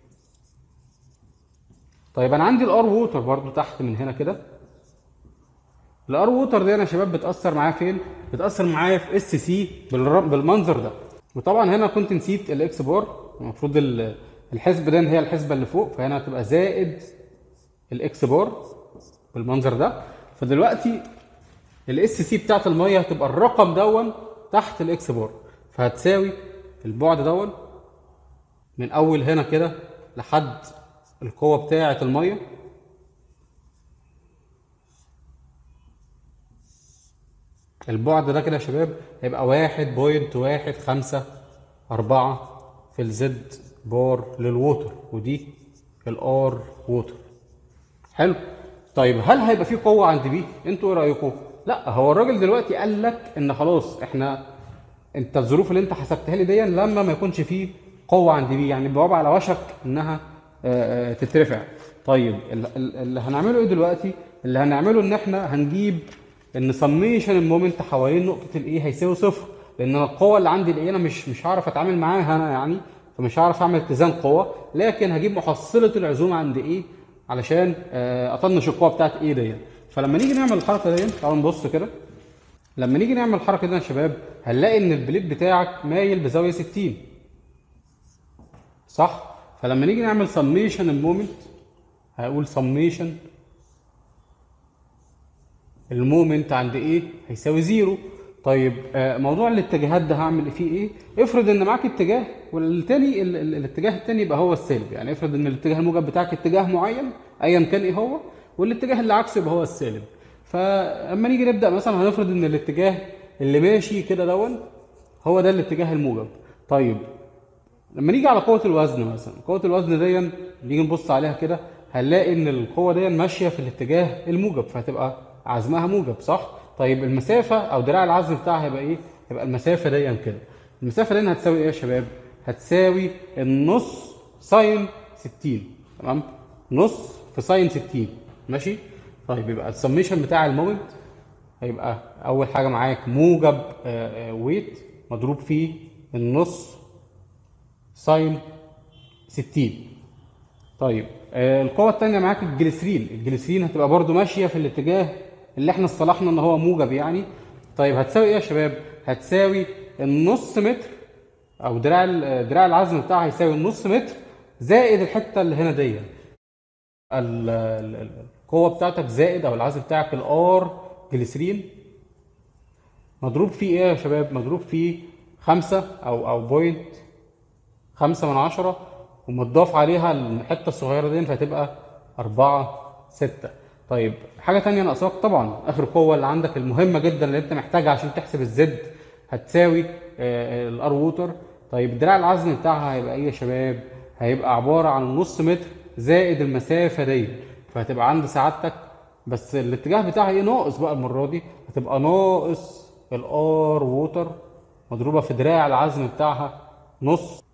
طيب انا عندي الار ووتر برضو تحت من هنا كده الار ووتر دي انا يا شباب بتاثر معايا فين بتاثر معايا في اس سي بالمنظر ده وطبعا هنا كنت نسيت الاكس بار المفروض ال- الحسبه دي هي الحسبه اللي فوق فهنا هتبقى زائد الاكس بار بالمنظر ده فدلوقتي الاس سي بتاعت الميه هتبقى الرقم دون تحت الاكس بار فهتساوي البعد دون من اول هنا كده لحد القوه بتاعه الميه البعد ده كده يا شباب هيبقى واحد بوينت واحد خمسة أربعة في الزد بار للووتر ودي الار ووتر حلو طيب هل هيبقى في قوه عند بي انتوا ايه رايكم لا هو الراجل دلوقتي قال لك ان خلاص احنا انت الظروف اللي انت حسبتها لي دي لما ما يكونش فيه قوه عند بي يعني البوابه على وشك انها آه، آه، تترفع طيب ال- ال- اللي هنعمله ايه دلوقتي اللي هنعمله ان احنا هنجيب ان سميشن المومنت حوالين نقطه الايه هيساوي صفر لان أنا القوه اللي عندي الايه انا مش مش هعرف اتعامل معاها انا يعني فمش هعرف اعمل اتزان قوه لكن هجيب محصله العزوم عند ايه علشان آه، اطنش القوه بتاعت ايه دي فلما نيجي نعمل الحركه دي تعالوا نبص كده لما نيجي نعمل الحركه دي يا شباب هنلاقي ان البليد بتاعك مايل بزاويه 60 صح فلما نيجي نعمل سميشن المومنت هقول سميشن المومنت عند ايه هيساوي زيرو طيب آه، موضوع الاتجاهات ده هعمل فيه ايه افرض ان معاك اتجاه والتاني ال- ال- الاتجاه التاني يبقى هو السالب يعني افرض ان الاتجاه الموجب بتاعك اتجاه معين ايا كان ايه هو والاتجاه اللي عكسه يبقى هو السالب فاما نيجي نبدا مثلا هنفرض ان الاتجاه اللي ماشي كده دون هو ده الاتجاه الموجب طيب لما نيجي على قوة الوزن مثلا قوة الوزن دي نيجي نبص عليها كده هنلاقي ان القوة دي ماشية في الاتجاه الموجب فهتبقى عزمها موجب صح؟ طيب المسافة او دراع العزم بتاعها هيبقى ايه؟ هيبقى المسافة دي كده المسافة دي هتساوي ايه يا شباب؟ هتساوي النص ساين 60 تمام؟ نص في ساين 60 ماشي؟ طيب يبقى السميشن بتاع المومنت هيبقى اول حاجة معاك موجب ويت مضروب فيه النص ساين 60 طيب آه، القوة التانية معاك الجليسرين الجليسرين هتبقى برضو ماشية في الاتجاه اللي احنا اصطلحنا ان هو موجب يعني طيب هتساوي ايه يا شباب هتساوي النص متر او دراع ال- دراع العزم بتاعها هيساوي النص متر زائد الحتة اللي هنا دي ال- ال- ال- القوة بتاعتك زائد او العزم بتاعك الار جليسرين مضروب فيه ايه يا شباب مضروب فيه خمسة او او بوينت خمسة من عشرة ومتضاف عليها الحتة الصغيرة دي فهتبقى أربعة ستة طيب حاجة تانية ناقصاك طبعا آخر قوة اللي عندك المهمة جدا اللي أنت محتاجها عشان تحسب الزد هتساوي الار ووتر طيب دراع العزم بتاعها هيبقى ايه يا شباب؟ هيبقى عبارة عن نص متر زائد المسافة دي فهتبقى عند سعادتك بس الاتجاه بتاعها ايه ناقص بقى المره دي هتبقى ناقص الار ووتر مضروبه في دراع العزم بتاعها نص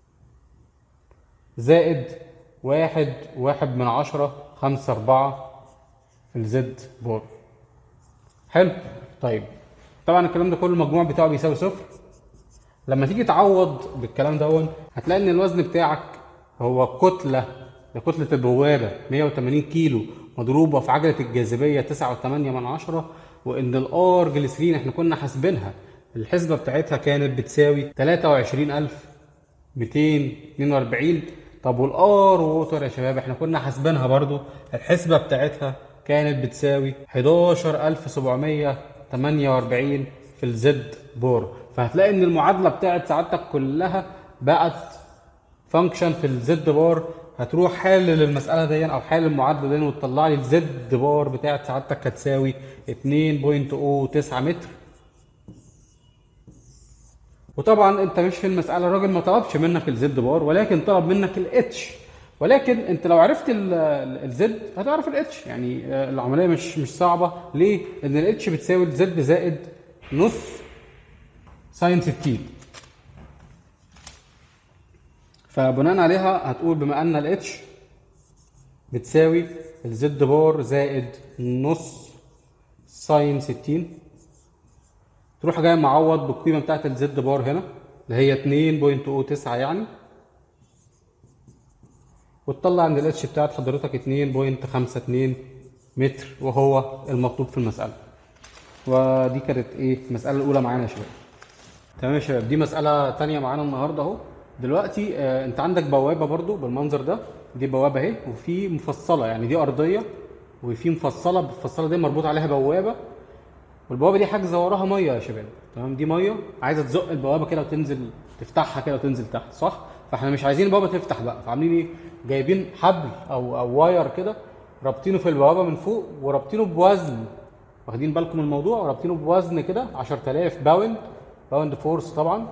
زائد واحد واحد من عشرة خمسة أربعة في الزد بار حلو طيب طبعا الكلام ده كله المجموع بتاعه بيساوي صفر لما تيجي تعوض بالكلام دون هتلاقي ان الوزن بتاعك هو كتله كتله البوابه 180 كيلو مضروبه في عجله الجاذبيه 9.8 من عشرة وان الار جليسرين احنا كنا حاسبينها الحسبه بتاعتها كانت بتساوي 23242 طب والار ووتر يا شباب احنا كنا حاسبينها برضو الحسبه بتاعتها كانت بتساوي 11748 في الزد بور فهتلاقي ان المعادله بتاعت سعادتك كلها بقت فانكشن في الزد بار هتروح حلل المساله دي او حلل المعادله دي وتطلع لي الزد بار بتاعت سعادتك هتساوي 2.09 متر وطبعا انت مش في المساله الراجل ما طلبش منك الزد بار ولكن طلب منك الاتش ولكن انت لو عرفت الزد هتعرف الاتش يعني العمليه مش مش صعبه ليه؟ لان الاتش بتساوي الزد زائد نص ساين 60 فبناء عليها هتقول بما ان الاتش بتساوي الزد بار زائد نص ساين 60 تروح جاي معوض بالقيمه بتاعت الزد بار هنا اللي هي 2.09 يعني وتطلع عند الاتش بتاعت حضرتك 2.52 متر وهو المطلوب في المساله ودي كانت ايه المساله الاولى معانا يا شباب تمام يا شباب دي مساله تانية معانا النهارده اهو دلوقتي آه انت عندك بوابه برضو بالمنظر ده دي بوابه اهي وفي مفصله يعني دي ارضيه وفي مفصله المفصله دي مربوط عليها بوابه والبوابه دي حاجزه وراها ميه يا شباب تمام دي ميه عايزه تزق البوابه كده وتنزل تفتحها كده وتنزل تحت صح فاحنا مش عايزين البوابه تفتح بقى فعاملين ايه جايبين حبل او او واير كده رابطينه في البوابه من فوق ورابطينه بوزن واخدين بالكم من الموضوع ورابطينه بوزن كده 10000 باوند باوند فورس طبعا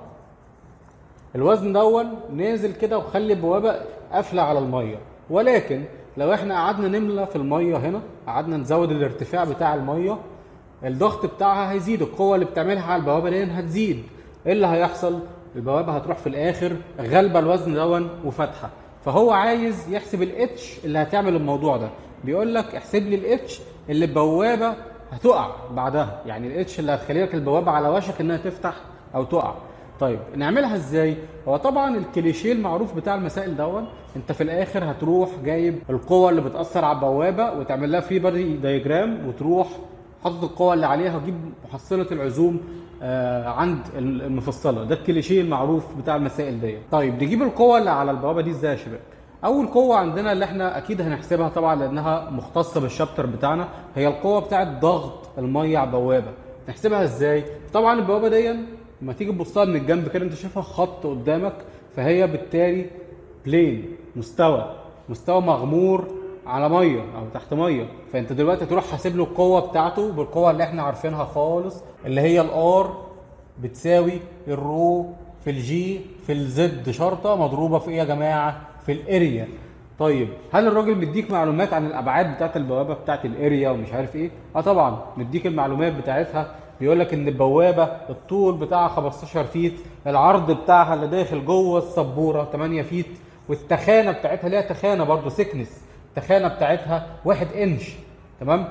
الوزن دون نازل كده وخلي البوابه قافله على الميه ولكن لو احنا قعدنا نملى في الميه هنا قعدنا نزود الارتفاع بتاع الميه الضغط بتاعها هيزيد القوه اللي بتعملها على البوابه دي هتزيد ايه اللي هيحصل البوابه هتروح في الاخر غالبه الوزن دون وفاتحه فهو عايز يحسب الاتش اللي هتعمل الموضوع ده بيقول لك احسب لي الاتش اللي البوابه هتقع بعدها يعني الاتش اللي هتخلي لك البوابه على وشك انها تفتح او تقع طيب نعملها ازاي هو طبعا الكليشيه المعروف بتاع المسائل دون انت في الاخر هتروح جايب القوه اللي بتاثر على البوابه وتعمل لها فري دايجرام وتروح حاطط القوه اللي عليها وتجيب محصله العزوم آه عند المفصله ده الكليشيه المعروف بتاع المسائل دي طيب نجيب القوه اللي على البوابه دي ازاي يا شباب اول قوه عندنا اللي احنا اكيد هنحسبها طبعا لانها مختصه بالشابتر بتاعنا هي القوه بتاعه ضغط الميه على البوابه نحسبها ازاي طبعا البوابه دي لما تيجي تبصها من الجنب كده انت شايفها خط قدامك فهي بالتالي بلين مستوى مستوى مغمور على ميه او تحت ميه فانت دلوقتي تروح حاسب له القوه بتاعته بالقوه اللي احنا عارفينها خالص اللي هي الار بتساوي الرو في الجي في الزد شرطه مضروبه في ايه يا جماعه في الاريا طيب هل الراجل مديك معلومات عن الابعاد بتاعت البوابه بتاعت الاريا ومش عارف ايه اه طبعا مديك المعلومات بتاعتها بيقول لك ان البوابه الطول بتاعها 15 فيت العرض بتاعها اللي داخل جوه السبوره 8 فيت والتخانه بتاعتها ليها تخانه برضو سكنس التخانه بتاعتها 1 انش تمام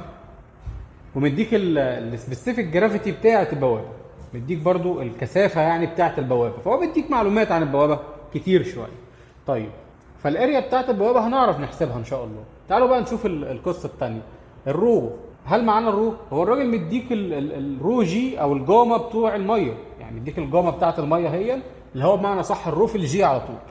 ومديك السبيسيفيك جرافيتي بتاعت البوابه مديك برضو الكثافه يعني بتاعت البوابه فهو بيديك معلومات عن البوابه كتير شويه طيب فالاريا بتاعت البوابه هنعرف نحسبها ان شاء الله تعالوا بقى نشوف القصه الثانيه الرو هل معانا الرو هو الراجل مديك ال- ال- الرو جي او الجاما بتوع الميه يعني مديك الجاما بتاعت الميه هي اللي هو بمعنى صح الرو في الجي على طول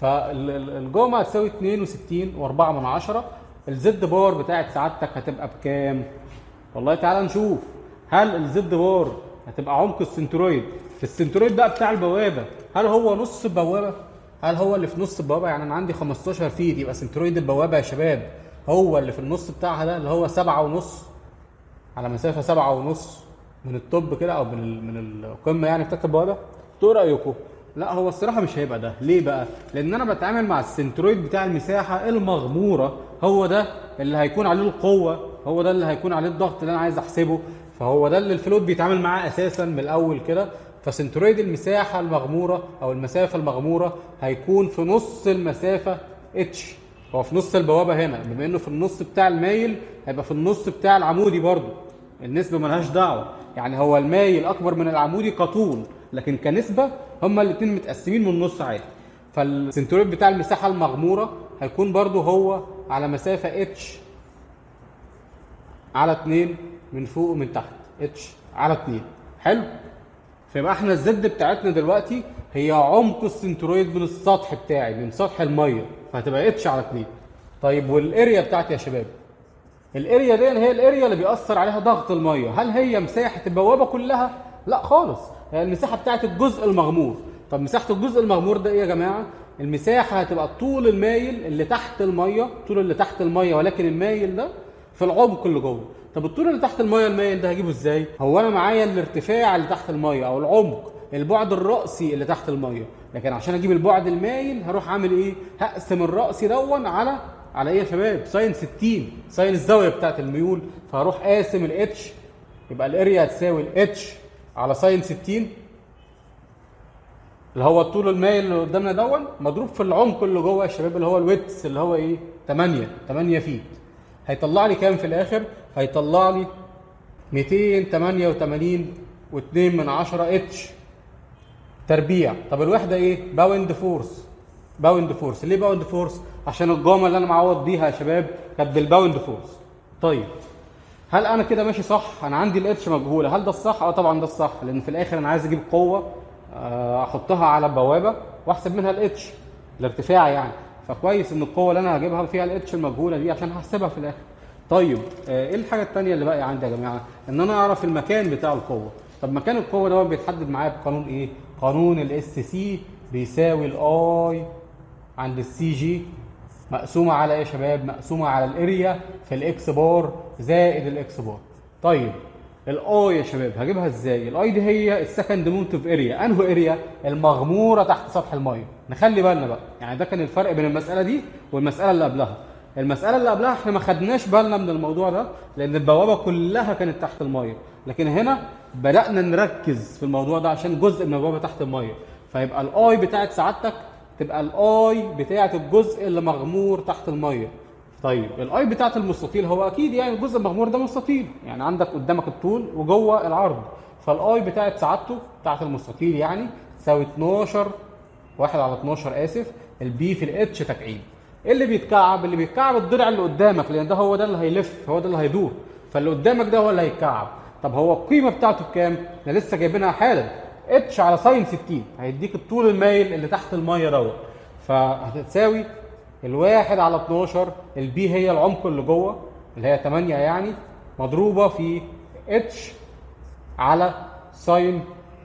فالجاما هتساوي 62 و4 من عشرة الزد بار بتاعت سعادتك هتبقى بكام والله تعالى نشوف هل الزد بار هتبقى عمق السنترويد في السنترويد بقى بتاع البوابه هل هو نص البوابه هل هو اللي في نص البوابه يعني انا عندي 15 فيت يبقى سنترويد البوابه يا شباب هو اللي في النص بتاعها ده اللي هو سبعة ونص على مسافه سبعة ونص من التوب كده او من ال- من القمه يعني بتاعت البوابه انتوا ايه رايكم لا هو الصراحه مش هيبقى ده ليه بقى لان انا بتعامل مع السنترويد بتاع المساحه المغموره هو ده اللي هيكون عليه القوه هو ده اللي هيكون عليه الضغط اللي انا عايز احسبه فهو ده اللي الفلوت بيتعامل معاه اساسا من الاول كده فسنترويد المساحه المغموره او المسافه المغموره هيكون في نص المسافه اتش هو في نص البوابه هنا بما انه في النص بتاع المايل هيبقى في النص بتاع العمودي برضو النسبه ملهاش دعوه يعني هو المايل اكبر من العمودي كطول لكن كنسبه هما الاثنين متقسمين من النص عادي فالسنترويد بتاع المساحه المغموره هيكون برضو هو على مسافه اتش على 2 من فوق ومن تحت اتش على 2 حلو فيبقى احنا الزد بتاعتنا دلوقتي هي عمق السنترويد من السطح بتاعي من سطح الميه فهتبقى اتش على 2 طيب والاريا بتاعتي يا شباب الاريا دي هي الاريا اللي بيأثر عليها ضغط الميه هل هي مساحه البوابه كلها لا خالص هي المساحه بتاعت الجزء المغمور طب مساحه الجزء المغمور ده ايه يا جماعه المساحه هتبقى طول المايل اللي تحت الميه طول اللي تحت الميه ولكن المايل ده في العمق اللي جوه طب الطول اللي تحت الميه المايل ده هجيبه ازاي هو انا معايا الارتفاع اللي تحت الميه او العمق البعد الرأسي اللي تحت الميه لكن عشان اجيب البعد المايل هروح اعمل ايه هقسم الرأسي دون على على ايه يا شباب ساين 60 ساين الزاويه بتاعت الميول فهروح قاسم الاتش يبقى الاريا هتساوي الاتش على ساين 60 اللي هو الطول المايل اللي قدامنا دون مضروب في العمق اللي جوه يا شباب اللي هو الويتس اللي هو ايه 8 8 فيت هيطلع لي كام في الاخر هيطلع لي 288 و2 من 10 اتش تربيع طب الوحده ايه باوند فورس باوند فورس ليه باوند فورس عشان الجامه اللي انا معوض بيها يا شباب كانت بالباوند فورس طيب هل انا كده ماشي صح انا عندي الاتش مجهوله هل ده الصح اه طبعا ده الصح لان في الاخر انا عايز اجيب قوه آه، احطها على بوابه واحسب منها الاتش الارتفاع يعني فكويس ان القوه اللي انا هجيبها فيها الاتش المجهوله دي عشان هحسبها في الاخر طيب آه، ايه الحاجه الثانيه اللي باقي عندي يا جماعه ان انا اعرف المكان بتاع القوه طب مكان القوه ده بيتحدد معايا بقانون ايه قانون الاس سي بيساوي الاي عند السي جي مقسومه على ايه يا شباب مقسومه على الاريا في الاكس بار زائد الاكس بار طيب الاي يا شباب هجيبها ازاي الاي دي هي السكند موتيف اريا انهو اريا المغموره تحت سطح الميه نخلي بالنا بقى يعني ده كان الفرق بين المساله دي والمساله اللي قبلها المساله اللي قبلها احنا ما خدناش بالنا من الموضوع ده لان البوابه كلها كانت تحت الميه لكن هنا بدانا نركز في الموضوع ده عشان جزء من البوابه تحت الميه فيبقى الاي بتاعت سعادتك تبقى الاي بتاعت الجزء اللي مغمور تحت الميه طيب الاي بتاعت المستطيل هو اكيد يعني الجزء المغمور ده مستطيل يعني عندك قدامك الطول وجوه العرض فالاي بتاعت سعادته بتاعت المستطيل يعني تساوي 12 واحد على 12 اسف البي في الاتش تكعيب ايه اللي بيتكعب اللي بيتكعب الضلع اللي قدامك لان ده هو ده اللي هيلف هو ده اللي هيدور فاللي قدامك ده هو اللي هيتكعب طب هو القيمه بتاعته بكام احنا لسه جايبينها حالا اتش على ساين 60 هيديك الطول المايل اللي تحت الميه دوت فهتساوي الواحد على 12 البي هي العمق اللي جوه اللي هي 8 يعني مضروبه في اتش على ساين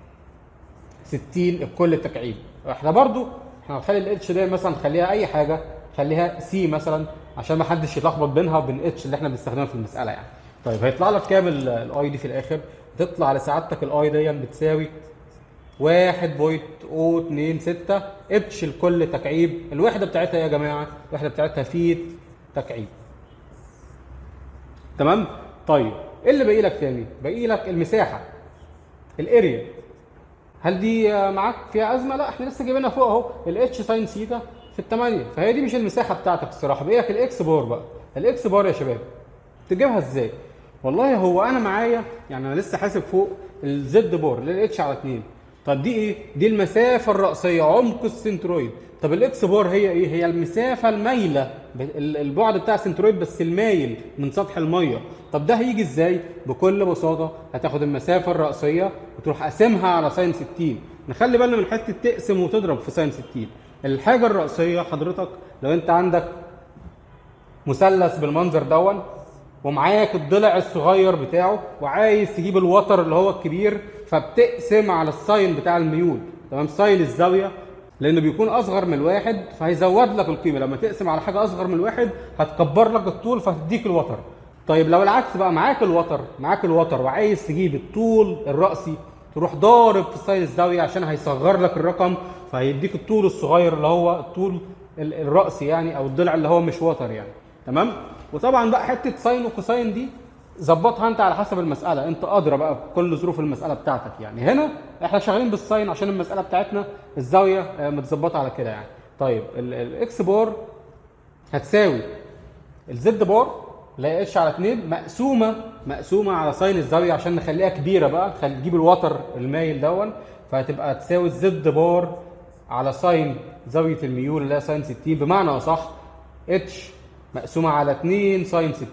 60 الكل تكعيب احنا برضو احنا هنخلي الاتش دي مثلا نخليها اي حاجه خليها سي مثلا عشان ما حدش يلخبط بينها وبين اتش اللي احنا بنستخدمها في المساله يعني طيب هيطلع لك كام الاي دي في الاخر تطلع لسعادتك الاي دي بتساوي 1.026 اتش الكل تكعيب الوحده بتاعتها إيه يا جماعه الوحده بتاعتها فيت تكعيب تمام طيب ايه اللي باقي لك تاني باقي لك المساحه الاريا هل دي معاك فيها ازمه لا احنا لسه جايبينها فوق اهو الاتش ساين سيتا في الثمانية فهي دي مش المساحه بتاعتك الصراحه باقي لك الاكس بار بقى الاكس بار يا شباب تجيبها ازاي والله هو انا معايا يعني انا لسه حاسب فوق الزد بار اللي الاتش على 2 طب دي ايه دي المسافه الراسيه عمق السنترويد طب الاكس بار هي ايه هي المسافه المايله البعد بتاع السنترويد بس المايل من سطح الميه طب ده هيجي ازاي بكل بساطه هتاخد المسافه الراسيه وتروح قاسمها على ساين 60 نخلي بالنا من حته تقسم وتضرب في ساين 60 الحاجه الراسيه حضرتك لو انت عندك مثلث بالمنظر دون ومعاك الضلع الصغير بتاعه وعايز تجيب الوتر اللي هو الكبير فبتقسم على الساين بتاع الميول تمام ساين الزاويه لانه بيكون اصغر من الواحد فهيزود لك القيمه لما تقسم على حاجه اصغر من الواحد هتكبر لك الطول فهتديك الوتر طيب لو العكس بقى معاك الوتر معاك الوتر وعايز تجيب الطول الراسي تروح ضارب في ساين الزاويه عشان هيصغر لك الرقم فهيديك الطول الصغير اللي هو الطول الراسي يعني او الضلع اللي هو مش وتر يعني تمام وطبعا بقى حته ساين وكوساين دي ظبطها انت على حسب المساله انت ادرى بقى بكل ظروف المساله بتاعتك يعني هنا احنا شغالين بالساين عشان المساله بتاعتنا الزاويه آه، متظبطه على كده يعني طيب ال- الاكس بار هتساوي الزد بار اللي هي اتش على 2 مقسومه مقسومه على ساين الزاويه عشان نخليها كبيره بقى خلي تجيب الوتر المايل دون فهتبقى تساوي الزد بار على ساين زاويه الميول اللي هي ساين 60 بمعنى اصح اتش مقسومه على 2 ساين 60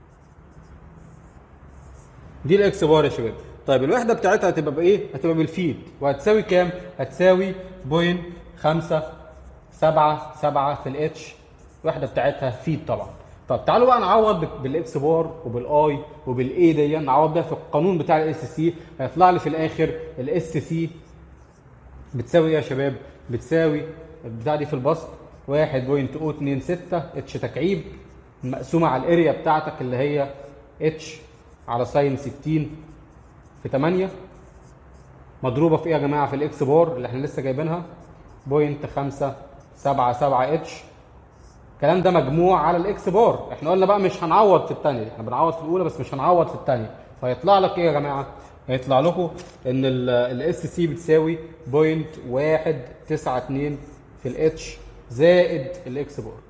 دي الاكس بار يا شباب طيب الوحده بتاعتها هتبقى بايه هتبقى بالفيد وهتساوي كام هتساوي بوينت 5 7 7 في الاتش الوحده بتاعتها فيد طبعا طب تعالوا بقى نعوض بال- بالاكس بار وبالاي وبالاي دي نعوض بيها في القانون بتاع الاس سي هيطلع لي في الاخر الاس سي بتساوي ايه يا شباب بتساوي البتاع دي في البسط 1.026 اتش تكعيب مقسومه على الاريا بتاعتك اللي هي اتش على ساين 60 في 8 مضروبه في ايه يا جماعه في الاكس بار اللي احنا لسه جايبينها بوينت 5 7 7 اتش الكلام ده مجموع على الاكس بار احنا قلنا بقى مش هنعوض في الثانيه احنا بنعوض في الاولى بس مش هنعوض في الثانيه فيطلع لك ايه يا جماعه هيطلع لكم ان الاس سي بتساوي بوينت 192 في الاتش زائد الاكس بار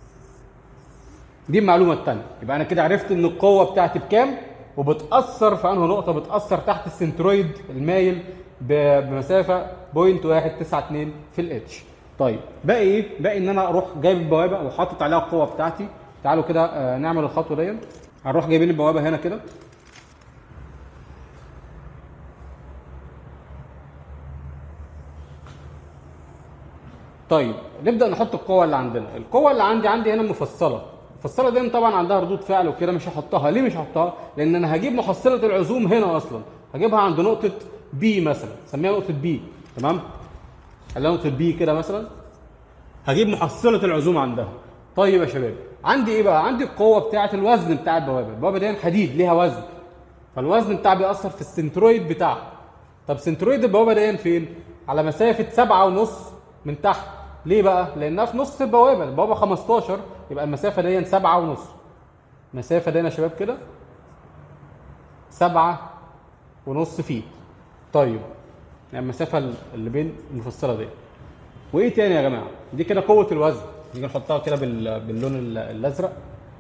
دي المعلومه الثانيه يبقى انا كده عرفت ان القوه بتاعتي بكام وبتاثر في انهي نقطه بتاثر تحت السنترويد المايل ب- بمسافه 0.192 في الاتش طيب باقي ايه باقي ان انا اروح جايب البوابه وحاطط عليها القوه بتاعتي تعالوا كده آه، نعمل الخطوه دي هنروح جايبين البوابه هنا كده طيب نبدا نحط القوه اللي عندنا القوه اللي عندي عندي هنا مفصله المفصله دي طبعا عندها ردود فعل وكده مش هحطها ليه مش هحطها لان انا هجيب محصله العزوم هنا اصلا هجيبها عند نقطه بي مثلا سميها نقطه بي تمام خليها نقطه بي كده مثلا هجيب محصله العزوم عندها طيب يا شباب عندي ايه بقى عندي القوه بتاعه الوزن بتاع البوابه البوابه دي حديد ليها وزن فالوزن بتاعها بيأثر في السنترويد بتاعها طب سنترويد البوابه دي فين على مسافه سبعة ونص من تحت ليه بقى لانها في نص البوابه البوابه 15 يبقى المسافه دي سبعة ونص المسافه دي يا شباب كده سبعة ونص فيت طيب يعني المسافه اللي بين المفصله دي وايه تاني يا جماعه دي كده قوه الوزن نيجي نحطها كده بال- باللون ال- الازرق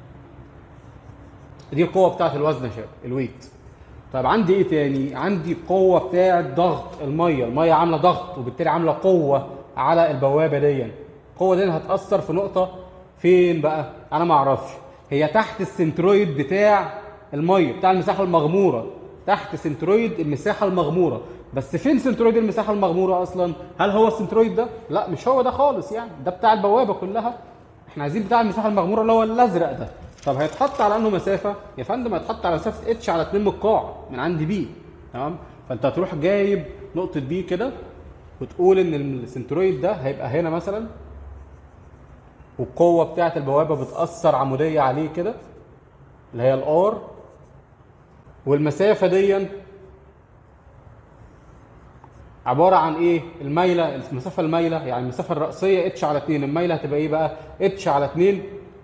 دي القوه بتاعه الوزن يا شباب الويت طيب عندي ايه تاني عندي قوه بتاعه ضغط الميه الميه عامله ضغط وبالتالي عامله قوه على البوابه دي القوه دي هتاثر في نقطه فين بقى انا ما اعرفش هي تحت السنترويد بتاع الميه بتاع المساحه المغموره تحت سنترويد المساحه المغموره بس فين سنترويد المساحه المغموره اصلا هل هو السنترويد ده لا مش هو ده خالص يعني ده بتاع البوابه كلها احنا عايزين بتاع المساحه المغموره اللي هو الازرق ده طب هيتحط على انه مسافه يا فندم هيتحط على مسافه اتش على 2 من القاع من عند بي تمام فانت هتروح جايب نقطه بي كده وتقول ان السنترويد ده هيبقى هنا مثلا والقوه بتاعه البوابه بتاثر عموديه عليه كده اللي هي الار والمسافه دي عباره عن ايه الميله المسافه الميله يعني المسافه الرأسيه اتش على 2 الميله هتبقى ايه بقى اتش على 2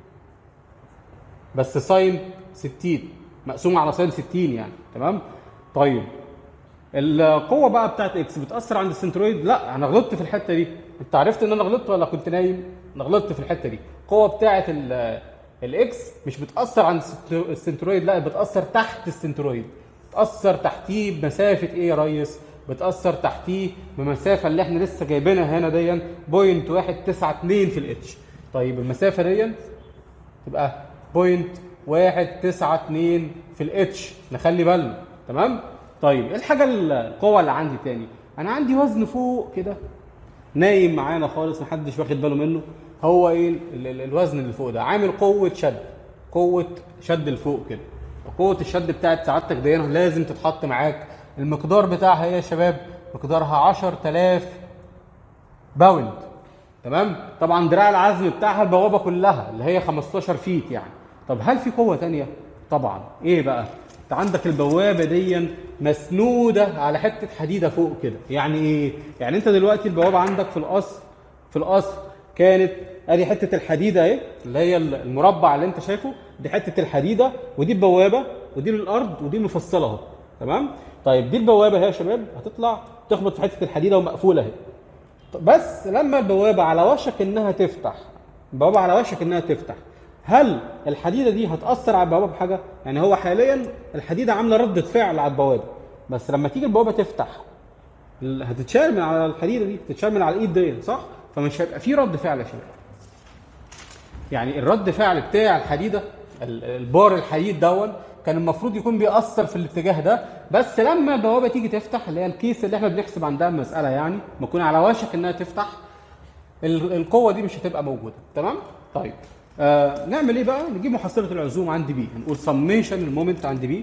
بس ساين 60 مقسومه على ساين 60 يعني تمام طيب القوه بقى بتاعت اكس بتاثر عند السنترويد لا انا غلطت في الحته دي انت عرفت ان انا غلطت ولا كنت نايم انا غلطت في الحته دي القوه بتاعت ال- الاكس مش بتاثر عند السنترو- السنترويد لا بتاثر تحت السنترويد بتاثر تحتيه بمسافه ايه يا ريس بتاثر تحتيه بمسافه اللي احنا لسه جايبينها هنا دي بوينت 192 في الاتش طيب المسافه دي تبقى بوينت واحد تسعة اتنين في الاتش نخلي بالنا تمام طيب ايه الحاجه ال- القوه اللي عندي تاني انا عندي وزن فوق كده نايم معانا خالص محدش واخد باله منه هو ايه ال- ال- الوزن اللي فوق ده عامل قوه شد قوه شد لفوق كده قوه الشد بتاعت سعادتك دي لازم تتحط معاك المقدار بتاعها ايه يا شباب مقدارها 10000 باوند تمام طبعا دراع العزم بتاعها البوابه كلها اللي هي 15 فيت يعني طب هل في قوه تانية طبعا ايه بقى انت عندك البوابه دي مسنوده على حته حديده فوق كده يعني ايه يعني انت دلوقتي البوابه عندك في القصر في القصر كانت ادي حته الحديده اهي اللي هي المربع اللي انت شايفه دي حته الحديده ودي البوابه ودي الارض ودي مفصله اهو تمام طيب دي البوابه اهي يا شباب هتطلع تخبط في حته الحديده ومقفوله اهي بس لما البوابه على وشك انها تفتح البوابه على وشك انها تفتح هل الحديده دي هتاثر على البوابه بحاجه يعني هو حاليا الحديده عامله رده فعل على البوابه بس لما تيجي البوابه تفتح ال- هتتشال من على الحديده دي هتتشال من على الايد دي صح فمش هيبقى في رد فعل يا شباب يعني الرد فعل بتاع الحديده ال- البار الحديد دون كان المفروض يكون بيأثر في الاتجاه ده بس لما البوابه تيجي تفتح اللي هي الكيس اللي احنا بنحسب عندها المساله يعني ما تكون على وشك انها تفتح ال- القوه دي مش هتبقى موجوده تمام طيب آه نعمل ايه بقى نجيب محصله العزوم عند بي هنقول سميشن المومنت عند بي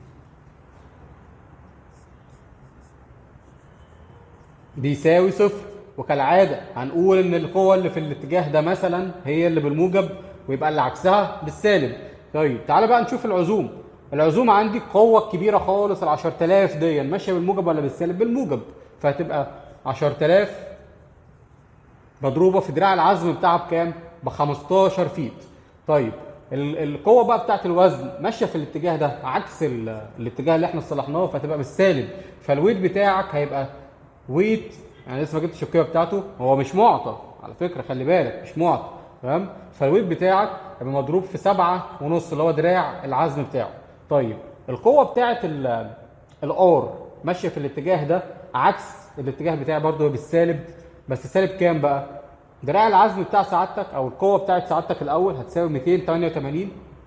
بيساوي صفر وكالعاده هنقول ان القوه اللي في الاتجاه ده مثلا هي اللي بالموجب ويبقى اللي عكسها بالسالب طيب تعالى بقى نشوف العزوم العزوم عندي القوه الكبيره خالص ال 10000 دي ماشيه بالموجب ولا بالسالب بالموجب فهتبقى 10000 مضروبه في دراع العزم بتاعها بكام؟ ب 15 فيت. طيب ال- القوه بقى بتاعت الوزن ماشيه في الاتجاه ده عكس ال- الاتجاه اللي احنا صلحناه فهتبقى بالسالب فالويت بتاعك هيبقى ويت يعني لسه ما جبتش القيمه بتاعته هو مش معطى على فكره خلي بالك مش معطى تمام فالويت بتاعك هيبقى مضروب في سبعة ونص اللي هو دراع العزم بتاعه طيب القوه بتاعت ال- الار ماشيه في الاتجاه ده عكس الاتجاه بتاعي برضه بالسالب بس سالب كام بقى؟ دراع العزم بتاع سعادتك او القوه بتاعت سعادتك الاول هتساوي 288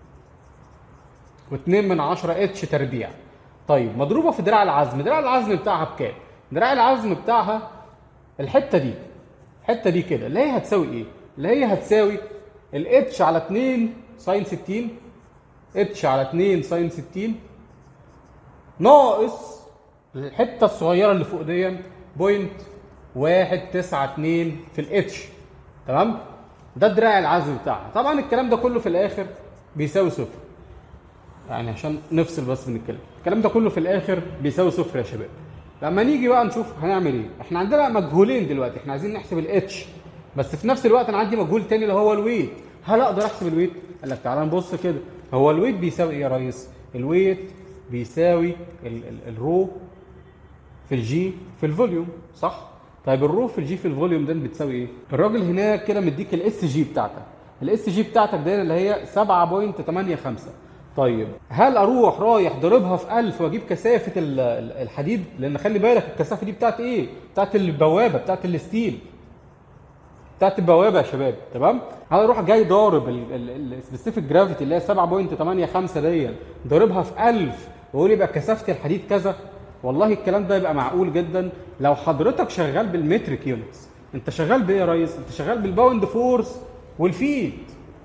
و2 من 10 اتش تربيع. طيب مضروبه في دراع العزم، دراع العزم بتاعها بكام؟ دراع العزم بتاعها الحته دي الحته دي كده اللي هي هتساوي ايه؟ اللي هي هتساوي الاتش على 2 ساين 60 اتش على 2 ساين 60 ناقص الحته الصغيره اللي فوق دي بوينت واحد تسعة اتنين في الاتش تمام ده دراع العزم بتاعها طبعا الكلام ده كله في الاخر بيساوي صفر يعني عشان نفصل بس من الكلام الكلام ده كله في الاخر بيساوي صفر يا شباب لما نيجي بقى نشوف هنعمل ايه احنا عندنا مجهولين دلوقتي احنا عايزين نحسب الاتش بس في نفس الوقت انا عندي مجهول تاني اللي هو الويت هل اقدر احسب الويت قال لك تعالى نبص كده هو الويت بيساوي ايه يا ريس الويت بيساوي ال- ال- الرو في الجي في الفوليوم صح طيب الرو في الجي في الفوليوم ده بتساوي ايه الراجل هناك كده مديك الاس جي بتاعتك الاس جي بتاعتك دي اللي هي 7.85 طيب هل اروح رايح ضاربها في 1000 واجيب كثافه ال- ال- الحديد لان خلي بالك الكثافه دي بتاعت ايه بتاعت البوابه بتاعت الستيل بتاعت البوابه يا شباب تمام انا اروح جاي ضارب السبيسيفيك جرافيتي اللي هي 7.85 دي ضاربها في 1000 واقول يبقى كثافه الحديد كذا والله الكلام ده يبقى معقول جدا لو حضرتك شغال بالمتريك يونتس انت شغال بايه يا ريس انت شغال بالباوند فورس والفيت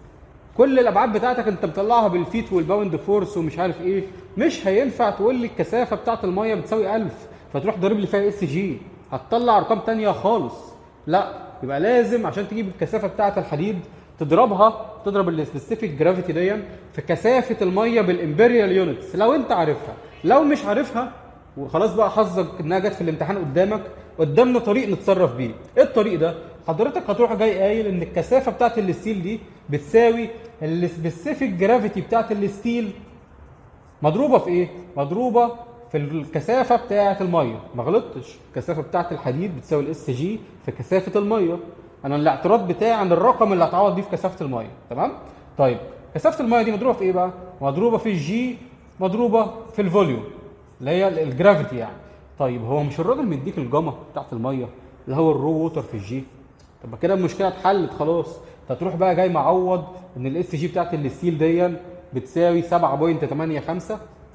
كل الابعاد بتاعتك انت مطلعها بالفيت والباوند فورس ومش عارف ايه مش هينفع تقول لي الكثافه بتاعت الميه بتساوي 1000 فتروح ضارب لي فيها اس جي هتطلع ارقام تانية خالص لا يبقى لازم عشان تجيب الكثافه بتاعت الحديد تضربها تضرب السبيسيفيك جرافيتي دي في كثافه الميه بالامبريال يونتس لو انت عارفها لو مش عارفها وخلاص بقى حظك انها جت في الامتحان قدامك قدامنا طريق نتصرف بيه ايه الطريق ده حضرتك هتروح جاي قايل ان الكثافه بتاعت الستيل دي بتساوي السبيسيفيك جرافيتي بتاعت الستيل مضروبه في ايه مضروبه في الكثافه بتاعه الميه ما غلطتش الكثافه بتاعه الحديد بتساوي الاس جي في كثافه الميه انا الاعتراض بتاعي عن الرقم اللي هتعوض بيه في كثافه الميه تمام طيب كثافه الميه دي مضروبه في ايه بقى مضروبه في الجي مضروبه في الفوليوم اللي هي الجرافيتي يعني طيب هو مش الراجل مديك الجامه بتاعه الميه اللي هو الرو ووتر في الجي طب ما كده المشكله اتحلت خلاص انت هتروح بقى جاي معوض ان الاس جي بتاعت الستيل دي بتساوي 7.85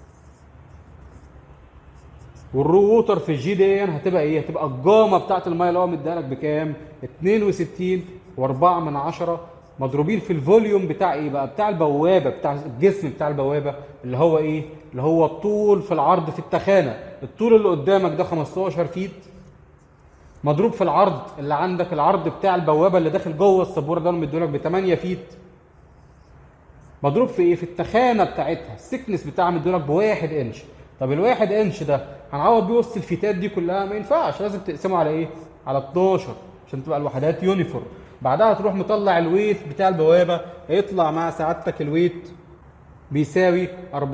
والرو ووتر في الجي دي هتبقى ايه؟ هتبقى الجامه بتاعت الميه اللي هو مديها لك بكام؟ 62 و4 من 10 مضروبين في الفوليوم بتاع ايه بقى؟ بتاع البوابه بتاع الجسم بتاع البوابه اللي هو ايه؟ اللي هو الطول في العرض في التخانه، الطول اللي قدامك ده 15 فيت مضروب في العرض اللي عندك العرض بتاع البوابه اللي داخل جوه السبوره ده مديهولك ب 8 فيت مضروب في ايه؟ في التخانه بتاعتها، السكنس بتاعها مديهولك بواحد انش، طب الواحد انش ده هنعوض بيه وسط الفيتات دي كلها ما ينفعش لازم تقسمه على ايه؟ على 12 عشان تبقى الوحدات يونيفورم، بعدها تروح مطلع الويت بتاع البوابه هيطلع مع سعادتك الويت بيساوي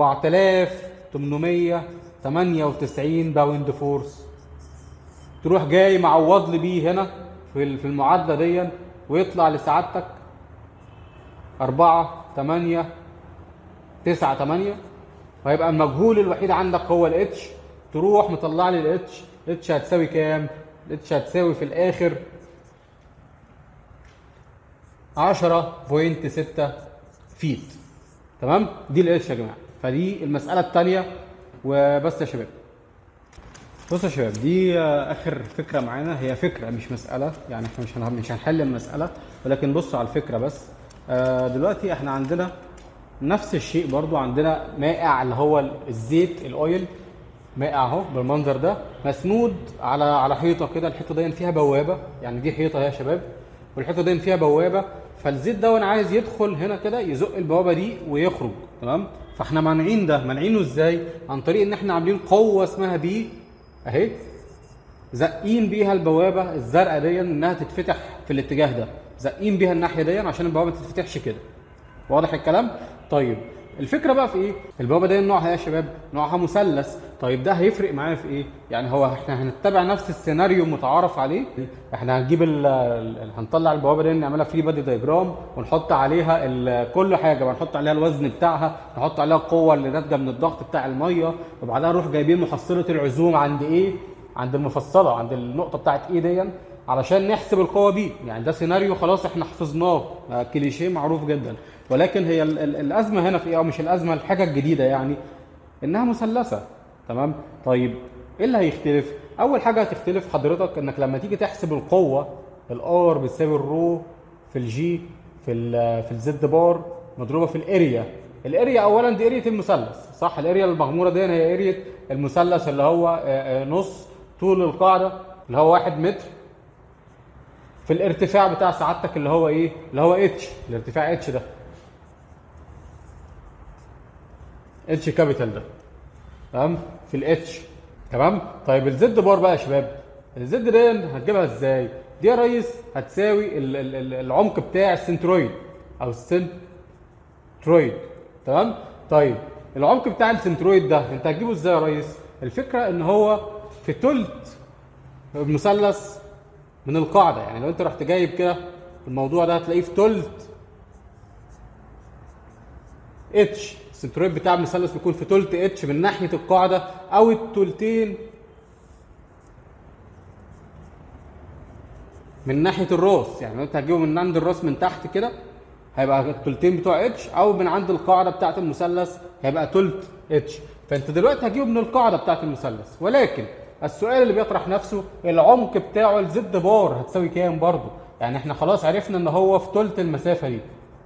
4898 باوند فورس تروح جاي معوض لي بيه هنا في في المعادله دي ويطلع لسعادتك 4 8 9 8 وهيبقى المجهول الوحيد عندك هو الاتش تروح مطلع لي الاتش الاتش هتساوي كام؟ الاتش هتساوي في الاخر 10.6 فيت تمام؟ دي الاتش يا جماعه فدي المساله الثانيه وبس يا شباب بصوا يا شباب دي اخر فكره معانا هي فكره مش مساله يعني احنا مش هنح- مش هنحل المساله ولكن بصوا على الفكره بس آه، دلوقتي احنا عندنا نفس الشيء برضو عندنا مائع اللي هو الزيت الاويل مائع اهو بالمنظر ده مسنود على على حيطه كده الحيطه دي فيها بوابه يعني دي حيطه اهي يا شباب والحيطه دي فيها بوابه فالزيت ده وانا عايز يدخل هنا كده يزق البوابه دي ويخرج تمام فاحنا مانعين ده مانعينه ازاي عن طريق ان احنا عاملين قوه اسمها بي اهي زقين بيها البوابه الزرقاء دي انها تتفتح في الاتجاه ده زقين بيها الناحيه دي عشان البوابه ما تتفتحش كده واضح الكلام طيب الفكره بقى في ايه البوابه دي نوعها ايه يا شباب نوعها مثلث طيب ده هيفرق معايا في ايه يعني هو احنا هنتبع نفس السيناريو المتعارف عليه احنا هنجيب ال ال- هنطلع البوابه دي نعملها فري بادي دايجرام ونحط عليها ال- كل حاجه بقى نحط عليها الوزن بتاعها نحط عليها القوه اللي ناتجه من الضغط بتاع الميه وبعدها نروح جايبين محصله العزوم عند ايه عند المفصله عند النقطه بتاعت ايه دي علشان نحسب القوه بي يعني ده سيناريو خلاص احنا حفظناه آه، كليشيه معروف جدا ولكن هي ال- ال- الازمه هنا في ايه او مش الازمه الحاجه الجديده يعني انها مثلثه تمام طيب ايه اللي هيختلف اول حاجه هتختلف حضرتك انك لما تيجي تحسب القوه الار بتساوي الرو في الجي في ال في الزد بار مضروبه في الاريا الاريا اولا دي اريا المثلث صح الاريا المغموره دي هي اريا المثلث اللي هو آه، آه، نص طول القاعده اللي هو واحد متر في الارتفاع بتاع سعادتك اللي هو ايه اللي هو اتش الارتفاع اتش ده اتش كابيتال ده تمام في الاتش تمام طيب الزد بار بقى يا شباب الزد دي هتجيبها ازاي دي يا ريس هتساوي ال- ال- ال- العمق بتاع السنترويد او السنترويد تمام طيب العمق بتاع السنترويد ده انت هتجيبه ازاي يا ريس الفكره ان هو في تلت المثلث من القاعده يعني لو انت رحت جايب كده الموضوع ده هتلاقيه في تلت اتش السنترويد بتاع المثلث بيكون في تلت اتش من ناحيه القاعده او التلتين من ناحيه الراس يعني لو انت هتجيبه من عند الراس من تحت كده هيبقى التلتين بتوع اتش او من عند القاعده بتاعه المثلث هيبقى تلت اتش فانت دلوقتي هتجيبه من القاعده بتاعه المثلث ولكن السؤال اللي بيطرح نفسه العمق بتاعه الزد بار هتساوي كام برضه يعني احنا خلاص عرفنا ان هو في تلت المسافه دي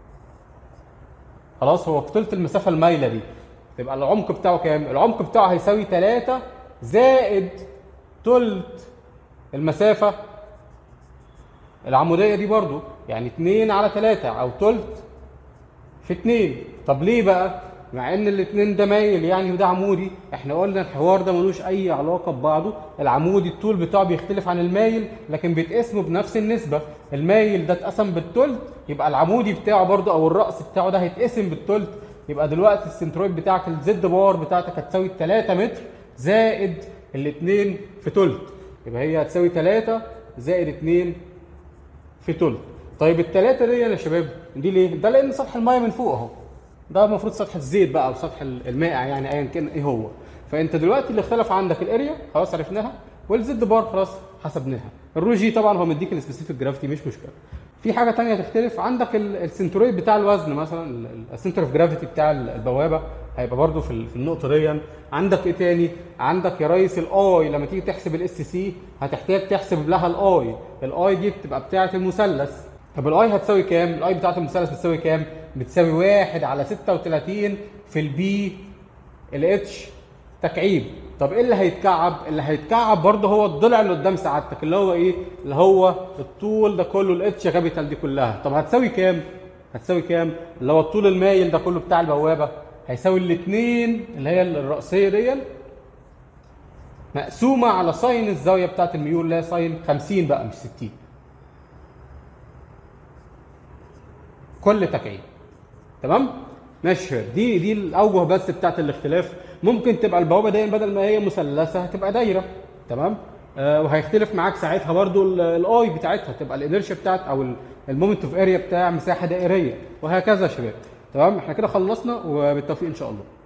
خلاص هو في تلت المسافه المايله دي يبقى العمق بتاعه كام العمق بتاعه هيساوي 3 زائد تلت المسافه العموديه دي برضو يعني 2 على 3 او تلت في 2 طب ليه بقى مع ان الاثنين ده مايل يعني وده عمودي احنا قلنا الحوار ده ملوش اي علاقه ببعضه العمودي الطول بتاعه بيختلف عن المايل لكن بيتقسموا بنفس النسبه المايل ده اتقسم بالتلت يبقى العمودي بتاعه برضه او الراس بتاعه ده هيتقسم بالتلت يبقى دلوقتي السنترويد بتاعك الزد بار بتاعتك هتساوي 3 متر زائد الاثنين في تلت يبقى هي هتساوي 3 زائد 2 في تلت طيب التلاتة دي يا شباب دي ليه؟ ده لأن سطح المايه من فوق أهو ده المفروض سطح الزيت بقى أو سطح المائع يعني أيا كان إيه هو فأنت دلوقتي اللي اختلف عندك الأريا خلاص عرفناها والزد بار خلاص حسبناها الرو جي طبعا هو مديك السبيسيفيك جرافيتي مش مشكلة في حاجة تانية تختلف عندك ال- السنترويد بتاع الوزن مثلا السنتر اوف جرافيتي بتاع البوابة هيبقى برضو في ال- في النقطة دي عندك ايه تاني؟ عندك يا ريس الاي لما تيجي تحسب الاس سي هتحتاج تحسب لها الاي، الاي دي بتبقى بتاعة المثلث طب الاي هتساوي كام؟ الاي بتاعة المثلث بتساوي كام؟ بتساوي 1 على 36 في البي الاتش تكعيب طب ايه اللي هيتكعب اللي هيتكعب برضه هو الضلع اللي قدام سعادتك اللي هو ايه اللي هو الطول ده كله الاتش كابيتال دي كلها طب هتساوي كام هتساوي كام اللي هو الطول المايل ده كله بتاع البوابه هيساوي الاثنين اللي هي الرأسيه دي مقسومه على ساين الزاويه بتاعت الميول اللي هي ساين 50 بقى مش 60 كل تكعيب تمام ماشي يا شباب دي دي الاوجه بس بتاعت الاختلاف ممكن تبقى البوابه دي بدل ما هي مثلثه هتبقى دايره تمام آه وهيختلف معاك ساعتها برضو الاي بتاعتها تبقى الانرشيا بتاعت او المومنت اوف اريا بتاع مساحه دائريه وهكذا يا شباب تمام احنا كده خلصنا وبالتوفيق ان شاء الله